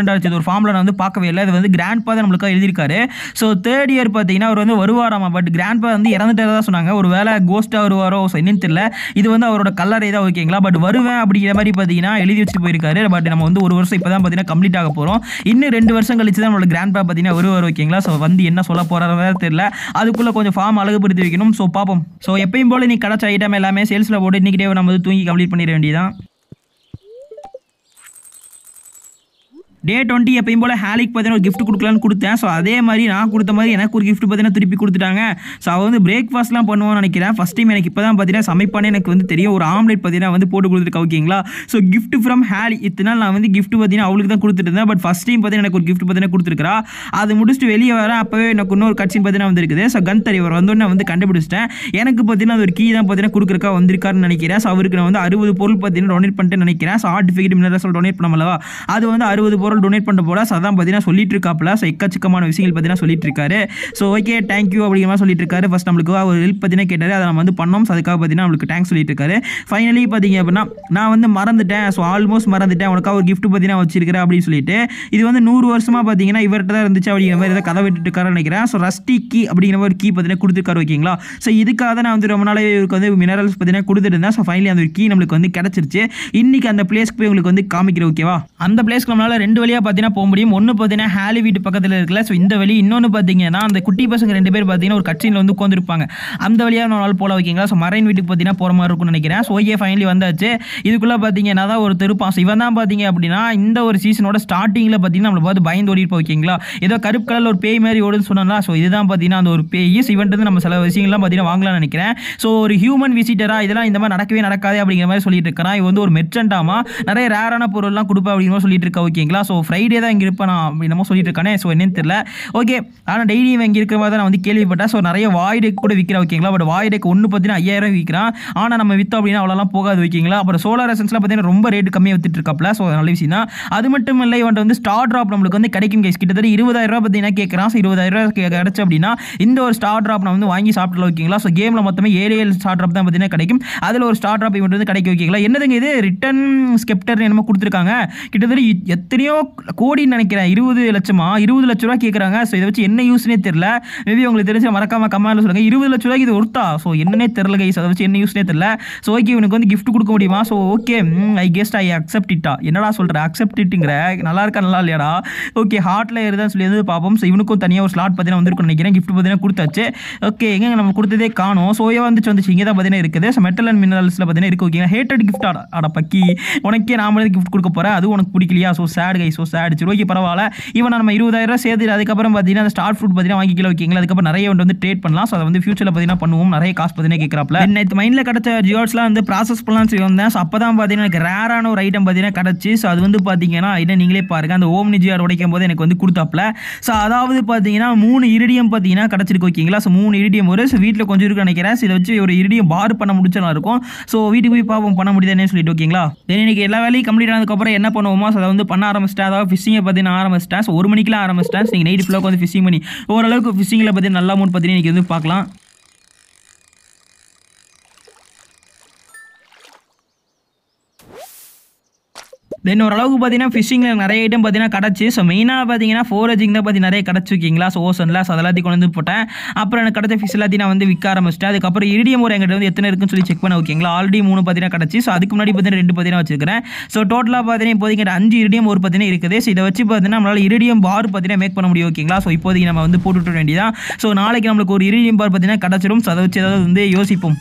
டிஃப்ரெண்டாக இருந்துச்சு இது ஒரு ஃபார்மில் நான் வந்து பார்க்கவே இல்லை இது வந்து கிராண்ட் பா தான் நம்மளுக்கு எழுதியிருக்காரு ஸோ தேர்ட் இயர் பார்த்தீங்கன்னா அவர் வந்து வருவாராமா பட் கிராண்ட் பா வந்து இறந்துட்டே தான் சொன்னாங்க ஒரு வேலை கோஸ்ட்டாக வருவாரோ ஸோ என்னன்னு தெரியல இது வந்து அவரோட கல்லறை தான் ஓகேங்களா பட் வருவேன் அப்படிங்கிற மாதிரி பார்த்தீங்கன்னா எழுதி வச்சுட்டு போயிருக்காரு பட் நம்ம வந்து ஒரு வருஷம் இப்போ தான் பார்த்தீங்கன்னா கம்ப்ளீட் ஆக போகிறோம் இன்னும் ரெண்டு வருஷம் கழிச்சு தான் நம்மளோட கிராண்ட் பா பார்த்தீங்கன்னா வருவார் ஓகேங்களா ஸோ வந்து என்ன சொல்ல போகிறாரு தெரியல அதுக்குள்ளே கொஞ்சம் ஃபார்ம் அழகுபடுத்தி வைக்கணும் ஸோ பார்ப்போம் ஸோ எப்பயும் போல நீ கிடைச்ச ஐட்டம் எல்லாமே சேல்ஸில் போட்டு இன்றைக்கிட்டே நம்ம வந்து தூங்கி கம்ப்ளீட் பண்ணிட வேண்டியதான் டே டுவெண்ட்டி எப்பயும் போல் ஹேலிக் பார்த்தீங்கன்னா ஒரு gift கொடுக்கலான்னு கொடுத்தேன் ஸோ அதே மாதிரி நான் கொடுத்த மாதிரி எனக்கு ஒரு gift பார்த்தீங்கன்னா திருப்பி கொடுத்துட்டாங்க ஸோ அவள் வந்து பிரேக்ஃபாஸ்ட்லாம் பண்ணுவோம்னு நினைக்கிறேன் ஃபஸ்ட் டைம் எனக்கு இப்போ தான் பார்த்தீங்கன்னா சமைப்பானே எனக்கு வந்து தெரியும் ஒரு ஆம்லேட் பார்த்தீங்கன்னா வந்து போட்டு கொடுத்துருக்கா ஓகேங்களா ஸோ gift ஃப்ரம் ஹேலி இத்தனை நாள் நான் வந்து gift பார்த்தீங்கன்னா அவளுக்கு தான் கொடுத்துட்டு இருந்தேன் பட் ஃபஸ்ட் டைம் பார்த்தீங்கன்னா எனக்கு ஒரு gift பார்த்தீங்கன்னா கொடுத்துருக்கா அது முடிச்சுட்டு வெளியே வரேன் அப்போவே எனக்கு இன்னொரு கட்சின் பார்த்தீங்கன்னா வந்திருக்குது ஸோ கன் தலைவர் வந்தோடனே நான் வந்து கண்டுபிடிச்சிட்டேன் எனக்கு பார்த்தீங்கன்னா அது ஒரு கீ தான் பார்த்தீங்கன்னா கொடுக்குறக்கா வந்திருக்காருன்னு நினைக்கிறேன் ஸோ அவருக்கு நான் வந்து அறுபது பொருள் பார்த்தீங்கன்னா டொனேட் பண்ணிட்டு நினைக்கிறேன் ஸோ ஆர்டிஃபிகேட் மினரல்ஸ் டொனேட் பண்ணமல்லவா அது வந்து அறுபது பொருள் டொனேட் பண்ண போல ஸோ அதான் பார்த்தீங்கன்னா சொல்லிட்டு இருக்காப்புல ஸோ எக்கச்சக்கமான விஷயங்கள் பார்த்தீங்கன்னா சொல்லிட்டு இருக்காரு ஸோ ஓகே தேங்க்யூ அப்படிங்கிற மாதிரி சொல்லிட்டு இருக்காரு ஃபர்ஸ்ட் நம்மளுக்கு ஒரு ஹெல்ப் பார்த்தீங்கன்னா கேட்டார் அதை நம்ம வந்து பண்ணோம் ஸோ அதுக்காக பார்த்தீங்கன்னா நம்மளுக்கு தேங்க்ஸ் சொல்லிட்டு இருக்காரு ஃபைனலி பார்த்தீங்க அப்படின்னா நான் வந்து மறந்துட்டேன் ஸோ ஆல்மோஸ்ட் மறந்துட்டேன் உனக்காக ஒரு gift பார்த்தீங்கன்னா வச்சிருக்கிறேன் அப்படின்னு சொல்லிட்டு இது வந்து நூறு வருஷமா பார்த்தீங்கன்னா இவர்கிட்ட தான் இருந்துச்சு அப்படிங்கிற மாதிரி ஏதாவது கதை விட்டுட்டு இருக்காருன்னு நினைக்கிறேன் ஸோ ரஸ்டி கீ அப்படிங்கிற மாதிரி ஒரு கீ பார்த்தீங்கன்னா கொடுத்துருக்காரு ஓகேங்களா ஸோ இதுக்காக தான் நான் வந்து ரொம்ப நாளாவே இவருக்கு வந்து மினரல்ஸ் பார்த்தீங்கன்னா கொடுத்துட்டு இருந்தேன் ஸோ ஃபைனலி அந்த ஒரு கீ நம்மளுக்கு வந்து கிடச்சிருச்சு இன்னைக்கு அந்த பிளேஸ்க்கு போய் உங்களுக்கு வந்து காமிக்கிறேன் ஓகேவா அந்த பிளேஸ்க்கு நம்மளால ரெண்டு வழியாக பார்த்தீங்கன்னா போக முடியும் ஒன்று பார்த்தீங்கன்னா ஹேலி வீட்டு பக்கத்தில் இருக்குல்ல ஸோ இந்த வழி இன்னொன்று பார்த்தீங்கன்னா அந்த குட்டி பசங்க ரெண்டு பேர் பார்த்தீங்கன்னா ஒரு கட்சியில் வந்து உட்காந்துருப்பாங்க அந்த வழியாக நம்மளால போல வைக்கிங்களா ஸோ மரைன் வீட்டுக்கு பார்த்தீங்கன்னா போகிற மாதிரி இருக்கும்னு நினைக்கிறேன் ஸோ ஓகே ஃபைனலி வந்தாச்சு இதுக்குள்ளே பார்த்தீங்கன்னா தான் ஒரு திருப்பான் ஸோ இவன் தான் பார்த்தீங்க அப்படின்னா இந்த ஒரு சீசனோட ஸ்டார்டிங்கில் பார்த்தீங்கன்னா நம்மளை பார்த்து பயந்து ஓடி இருப்போம் ஓகேங்களா ஏதோ கருப்பு கலரில் ஒரு பேய் மாதிரி ஓடுன்னு சொன்னா ஸோ இதுதான் பார்த்தீங்கன்னா அந்த ஒரு பேய் இவன்ட்டு வந்து நம்ம சில விஷயங்கள்லாம் பார்த்தீங்கன்னா வாங்கலாம்னு நினைக்கிறேன் ஸோ ஒரு ஹியூமன் விசிட்டரா இதெல்லாம் இந்த மாதிரி நடக்கவே நடக்காது அப்படிங்கிற மாதிரி சொல்லிட்டு இருக்கிறான் இவன் வந்து ஒரு மெர்ச்சண்டாமா நிறைய ரேரான பொருள்லாம் கொடுப்பேன் அப்படிங்கிற மாதிரி சொல்லிட்டு இருக்கா ஓகேங்களா ஸோ ஃப்ரைடே தான் இங்கே இருப்பேன் நான் என்னமோ சொல்லிட்டு இருக்கானே ஸோ என்னன்னு தெரியல ஓகே ஆனால் டெய்லி இவன் இங்கே இருக்கிற மாதிரி தான் நான் வந்து கேள்விப்பட்டேன் ஸோ நிறைய வாய்டெக் கூட விற்கிறா ஓகேங்களா பட் வாய்டெக் ஒன்று பார்த்தீங்கன்னா ஐயாயிரம் விற்கிறான் ஆனால் நம்ம விற்றோம் அப்படின்னா அவ்வளோலாம் போகாது ஓகேங்களா அப்புறம் சோலார் எசன்ஸ்லாம் பார்த்தீங்கன்னா ரொம்ப ரேட்டு கம்மியாக வித்துட்டு இருக்காப்ல ஸோ நல்ல விஷயம் தான் அது மட்டும் இல்லை இவன்ட்டு வந்து ஸ்டார் ட்ராப் நம்மளுக்கு வந்து கிடைக்கும் கைஸ் கிட்டத்தட்ட இருபதாயிரம் ரூபாய் பார்த்தீங்கன்னா கேட்குறான் ஸோ இருபதாயிரம் ரூபாய் கிடச்சு அப்படின்னா இந்த ஒரு ஸ்டார் ட்ராப் நான் வந்து வாங்கி சாப்பிடல ஓகேங்களா ஸோ கேமில் மொத்தமே ஏழு ஏழு ஸ்டார் ட்ராப் தான் பார்த்தீங்கன்னா கிடைக்கும் அதில் ஒரு ஸ்டார் ட்ராப் இவன்ட்டு வந்து கிடைக்கும் ஓகேங்களா என்னதுங்க இது ரிட்டன் ஸ்கெப்டர் என்னமோ கொடுத்துருக்காங்க கிட்டத்தட்ட இ- எத்தனையோ கோடின்னு நினைக்கிறேன் இருபது லட்சமா இருபது லட்ச ரூபா கேட்குறாங்க ஸோ இதை வச்சு என்ன யூஸ்னே தெரியல மேபி உங்களுக்கு தெரிஞ்ச மறக்காம கமெண்ட்ல சொல்லுங்க இருபது லட்ச ரூபாய்க்கு இது ஒருத்தா ஸோ என்னன்னே தெரியல கைஸ் அதை வச்சு என்ன யூஸ்னே தெரியல ஸோ ஓகே இவனுக்கு வந்து gift கொடுக்க முடியுமா so okay I guessed I accept இட்டா என்னடா சொல்கிற அக்செப்ட் இட்டுங்கிற நல்லா இருக்கா நல்லா இல்லையாடா ஓகே ஹார்ட்ல இருந்தால் சொல்லி எது பார்ப்போம் ஸோ இவனுக்கும் தனியாக ஒரு ஸ்லாட் பார்த்தீங்கன்னா வந்திருக்கும் நினைக்கிறேன் gift பார்த்தீங்கன்னா கொடுத்தாச்சு ஓகே எங்க நம்ம கொடுத்ததே காணும் சோயா வந்துச்சு வந்துச்சு இங்கே தான் பார்த்தீங்கன்னா இருக்குது ஸோ மெட்டல் அண்ட் மினரல்ஸில் பார்த்தீங்கன்னா இருக்கு ஓகே ஹேட்டட் கிஃப்ட் ஆட ஆட பக்கி உனக்கே நாம கிஃப்ட் கொடுக்க போகிறேன் அது உனக்கு பிடிக்கலையா so sad guy so sad சரி ஓகே பரவாயில்ல இவன் நம்ம இருபதாயிரம் சேர்த்து அதுக்கப்புறம் பார்த்தீங்கன்னா அந்த ஸ்டார் ஃப்ரூட் பார்த்தீங்கன்னா வாங்கிக்கலாம் ஓகேங்களா அதுக்கப்புறம் நிறைய வந்து வந்து ட்ரேட் பண்ணலாம் ஸோ அதை வந்து ஃபியூச்சரில் பார்த்தீங்கன்னா பண்ணுவோம் நிறைய காசு பார்த்தீங்கன்னா கேட்குறாப்ல நேற்று மைண்டில் கிடச்ச ஜியோட்ஸ்லாம் வந்து ப்ராசஸ் பண்ணலாம்னு சொல்லி வந்தேன் ஸோ அப்போ தான் பார்த்தீங்கன்னா எனக்கு ரேரான ஒரு ஐட்டம் பார்த்தீங்கன்னா கிடச்சி ஸோ அது வந்து பார்த்தீங்கன்னா என்ன நீங்களே பாருங்க அந்த ஓம்னி ஜிஆர் உடைக்கும் போது எனக்கு வந்து கொடுத்தாப்ல ஸோ அதாவது பார்த்தீங்கன்னா மூணு இரிடியம் பார்த்தீங்கன்னா கிடச்சிருக்கு ஓகேங்களா ஸோ மூணு இரிடியம் ஒரு ஸோ வீட்டில் கொஞ்சம் இருக்கு நினைக்கிறேன் ஸோ இதை வச்சு ஒரு இரிடியம் பார் பண்ண முடிச்சா இருக்கும் ஸோ வீட்டுக்கு போய் பார்ப்போம் பண்ண முடியுதுன்னு சொல்லிட்டு ஓகேங்களா தென் இன்னைக்கு எல்லா வேலையும் கம்ப்ளீட் ஆனதுக்கப்புறம் என்ன பண்ணுவோமோ ஸோ அதை வந்து பண்ண ஆரம்பிச்சிட்டேன் அதாவது ஃபிஷிங்கை பார்த்தீங்கன்னா ஆரம்பிச்சிட்டேன் ஸோ ஒரு மணிக்கெலாம் ஆரம்பிச்சிட்டேன் ஸோ நீங்கள் நைட் ஃபுல்லாக வந்து ஃபிஷிங் பண்ணி ஓரளவுக்கு ஃபிஷிங்கில் பார்த்தீங்கன்னா நல்ல அமௌண்ட் பார்த்தீங்கன்னா இன்றைக்கி வந்து பார்க்கலாம் தென் ஓரளவுக்கு பார்த்தீங்கன்னா ஃபிஷிங்கில் நிறைய ஐட்டம் பார்த்தீங்கன்னா கிடச்சி ஸோ மெயினாக பார்த்தீங்கன்னா ஃபோரேஜிங் தான் பார்த்தீங்கன்னா நிறைய கிடச்சி வைக்கிங்களா ஸோ ஓசனில் ஸோ அதெல்லாத்தையும் கொண்டு வந்து போட்டேன் அப்புறம் எனக்கு கிடச்ச ஃபிஷ் எல்லாத்தையும் நான் வந்து விற்க ஆரம்பிச்சிட்டேன் அதுக்கப்புறம் இரிடியம் ஒரு எங்கிட்ட வந்து எத்தனை இருக்குன்னு சொல்லி செக் பண்ண ஓகேங்களா ஆல்ரெடி மூணு பார்த்தீங்கன்னா கிடச்சி ஸோ அதுக்கு முன்னாடி பார்த்தீங்கன்னா ரெண்டு பார்த்தீங்கன்னா வச்சிருக்கிறேன் ஸோ டோட்டலாக பார்த்தீங்கன்னா இப்போதைக்கு என்கிட்ட அஞ்சு இரிடியம் ஒரு பார்த்தீங்கன்னா இருக்குது ஸோ இதை வச்சு பார்த்தீங்கன்னா நம்மளால் இரிடியம் பார் பார்த்தீங்கன்னா மேக் பண்ண முடியும் ஓகேங்களா ஸோ இப்போதைக்கு நம்ம வந்து போட்டு விட வேண்டியதான் ஸோ நாளைக்கு நம்மளுக்கு ஒரு இரிடியம் பார் பார்த்தீங்கன்னா கிடச்சிடும் ஸோ அதை வச்சு ஏதாவது வந்து யோசிப்போம்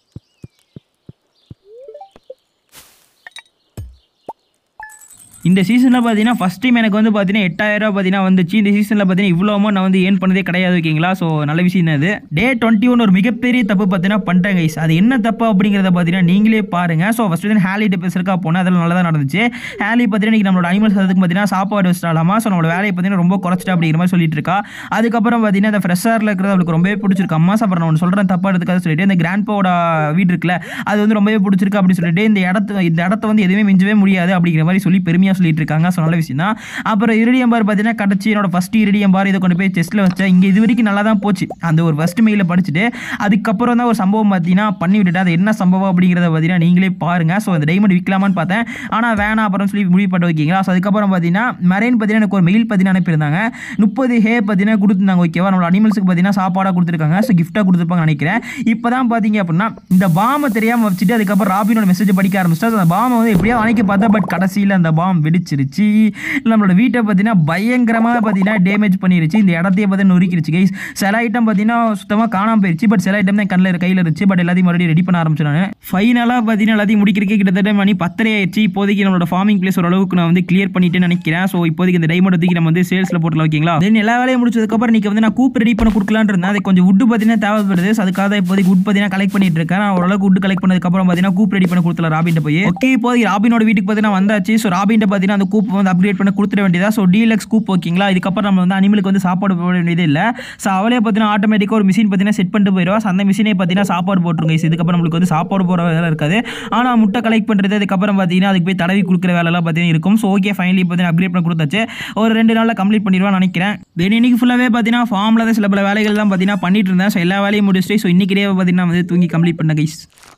இந்த சீசனில் பார்த்தீங்கன்னா ஃபஸ்ட் டைம் எனக்கு வந்து பார்த்தீங்கன்னா எட்டாயிரம் ரூபாய் பார்த்தீங்கன்னா வந்துச்சு இந்த சீசனில் பார்த்தீங்கன்னா இவ்வளோ அமௌண்ட் நான் வந்து ஏர்ன் பண்ணதே கிடையாது ஓகேங்களா ஸோ நல்ல விஷயம் தான் இது டே டுவெண்ட்டி ஒன் ஒரு மிகப்பெரிய தப்பு பார்த்தீங்கன்னா பண்ணிட்டேன் கைஸ் அது என்ன தப்பு அப்படிங்கிறத பார்த்தீங்கன்னா நீங்களே பாருங்க ஸோ ஃபஸ்ட்டு வந்து ஹேலிட்ட பேசுறக்கா போனேன் அதெல்லாம் நல்லா தான் நடந்துச்சு ஹேலி பார்த்தீங்கன்னா இன்னைக்கு நம்மளோட அனிமல்ஸ் அதுக்கு பார்த்தீங்கன்னா சாப்பாடு வச்சிட்டாலாமா ஸோ நம்மளோட வேலையை பார்த்தீங்கன்னா ரொம்ப குறைச்சிட்டா அப்படிங்கிற மாதிரி சொல்லிட்டு இருக்கா அதுக்கப்புறம் பார்த்தீங்கன்னா அந்த ஃப்ரெஷ்ஷாரில் இருக்கிறது அவளுக்கு ரொம்பவே பிடிச்சிருக்கு அம்மா அப்புறம் நான் ஒன்று சொல்கிறேன் தப்பா எடுத்துக்காத சொல்லிட்டு இந்த கிராண்ட்பாவோட வீடு இருக்குல்ல அது வந்து ரொம்பவே பிடிச்சிருக்கு அப்படின்னு சொல்லிட்டு இந்த இடத்த இந்த இடத்த வந்து எதுவுமே மிஞ்சவே முடியாது அப்படிங்கிற மாதிரி சொல்லி பெருமையாக தனியாக சொல்லிட்டு இருக்காங்க ஸோ நல்ல விஷயம் தான் அப்புறம் இரிடியம் பார் பார்த்தீங்கன்னா கிடச்சி என்னோட ஃபஸ்ட் இரிடியம் பார் இதை கொண்டு போய் செஸ்ட்டில் வச்சேன் இங்கே இது வரைக்கும் நல்லா தான் போச்சு அந்த ஒரு ஃபஸ்ட் மெயிலில் படிச்சுட்டு அதுக்கப்புறம் தான் ஒரு சம்பவம் பார்த்தீங்கன்னா பண்ணி விட்டுட்டு அது என்ன சம்பவம் அப்படிங்கிறத பார்த்தீங்கன்னா நீங்களே பாருங்கள் ஸோ அந்த டைமண்ட் விற்கலாமான்னு பார்த்தேன் ஆனால் வேணாம் அப்புறம் சொல்லி முடிவு பண்ண வைக்கிங்களா ஸோ அதுக்கப்புறம் பார்த்தீங்கன்னா மரைன் பார்த்தீங்கன்னா எனக்கு ஒரு மெயில் பார்த்தீங்கன்னா அனுப்பியிருந்தாங்க முப்பது ஹே பார்த்தீங்கன்னா கொடுத்துருந்தாங்க ஓகேவா நம்மளோட அனிமல்ஸுக்கு பார்த்தீங்கன்னா சாப்பாடாக கொடுத்துருக்காங்க ஸோ கிஃப்ட்டாக கொடுத்துருப்பாங்க நினைக்கிறேன் இப்போ தான் பார்த்தீங்க அப்படின்னா இந்த பாமை தெரியாமல் வச்சுட்டு அதுக்கப்புறம் ராபினோட மெசேஜ் படிக்க ஆரம்பிச்சிட்டா அந்த பாமை வந்து எப்படியோ அணைக்க பார்த்தா பட் கடைசியில் அந்த பாம் வெடிச்சிருச்சு நம்மளோட வீட்டை பார்த்தீங்கன்னா பயங்கரமாக பார்த்தீங்கன்னா டேமேஜ் பண்ணிருச்சு இந்த இடத்தையே பார்த்தீங்கன்னா நொறுக்கிருச்சு கைஸ் சில ஐட்டம் பார்த்தீங்கன்னா சுத்தமாக காணாம போயிருச்சு பட் சில ஐட்டம் தான் கண்ணில் கையில் இருந்துச்சு பட் எல்லாத்தையும் மறுபடியும் ரெடி பண்ண ஆரம்பிச்சு நான் ஃபைனலாக பார்த்தீங்கன்னா எல்லாத்தையும் முடிக்கிறதுக்கே கிட்டத்தட்ட மணி பத்தரை ஆயிடுச்சு இப்போதைக்கு நம்மளோட ஃபார்மிங் பிளேஸ் ஓரளவுக்கு நான் வந்து கிளியர் பண்ணிட்டேன்னு நினைக்கிறேன் ஸோ இப்போதைக்கு இந்த டைமண்ட் தூக்கி நம்ம வந்து சேல்ஸில் போட்டுலாம் ஓகேங்களா தென் எல்லா வேலையும் முடிச்சதுக்கப்புறம் இன்னைக்கு வந்து நான் கூப் ரெடி பண்ண கொடுக்கலான்னு இருந்தேன் அது கொஞ்சம் உட்டு பார்த்தீங்கன்னா தேவைப்படுது So அதுக்காக தான் இப்போதைக்கு உட் பார்த்தீங்கன்னா கலெக்ட் பண்ணிட்டு இருக்கேன் நான் ஓரளவுக்கு உட் கலெக்ட் பண்ணதுக்கப்புறம் பார்த்தீங்கன்னா கூப் ரெடி பண்ண கொடுத்தலாம் ராபின் போய் ஓகே இப்போதைக்கு ராபினோட வீட்டுக்கு பார்த்தீங்கன்னா வந்தாச்சு ஸோ ராபின் பார்த்தீங்கன்னா அந்த கூப் வந்து அப்கிரேட் பண்ண கொடுத்துட வேண்டியதா ஸோ டீலக்ஸ் கூப் ஓகேங்களா இதுக்கப்புறம் நம்ம வந்து அனிமலுக்கு வந்து சாப்பாடு போட வேண்டியது இல்லை ஸோ அவளே பார்த்தீங்கன்னா ஆட்டோமேட்டிக்காக ஒரு மிஷின் பார்த்தீங்கன்னா செட் பண்ணிட்டு போயிடுவா So அந்த மிஷினே பார்த்தீங்கன்னா சாப்பாடு போட்டுருங்க guys. இதுக்கப்புறம் நம்மளுக்கு வந்து சாப்பாடு போகிற வேலை இருக்காது ஆனால் முட்டை கலெக்ட் பண்ணுறது அதுக்கப்புறம் பார்த்தீங்கன்னா அதுக்கு போய் தடவி கொடுக்குற வேலைலாம் பார்த்தீங்கன்னா இருக்கும் ஸோ ஓகே ஃபைனலி பார்த்தீங்கன்னா அப்கிரேட் பண்ண கொடுத்தாச்சு ஒரு ரெண்டு நாளில் கம்ப்ளீட் பண்ணிடுவான்னு நினைக்கிறேன் தென் இன்னைக்கு ஃபுல்லாகவே பார்த்தீங்கன்னா ஃபார்மில் தான் சில பல வேலைகள் தான் பார்த்தீங்கன்னா பண்ணிட்டு இருந்தேன் ஸோ எல்லா வேலையும் முடிச்சுட்டு ஸோ இன்னைக்கு டே பார்த்தீங்கன்னா வந்து தூங்கி கம்ப்ளீட் பண்ண கைஸ்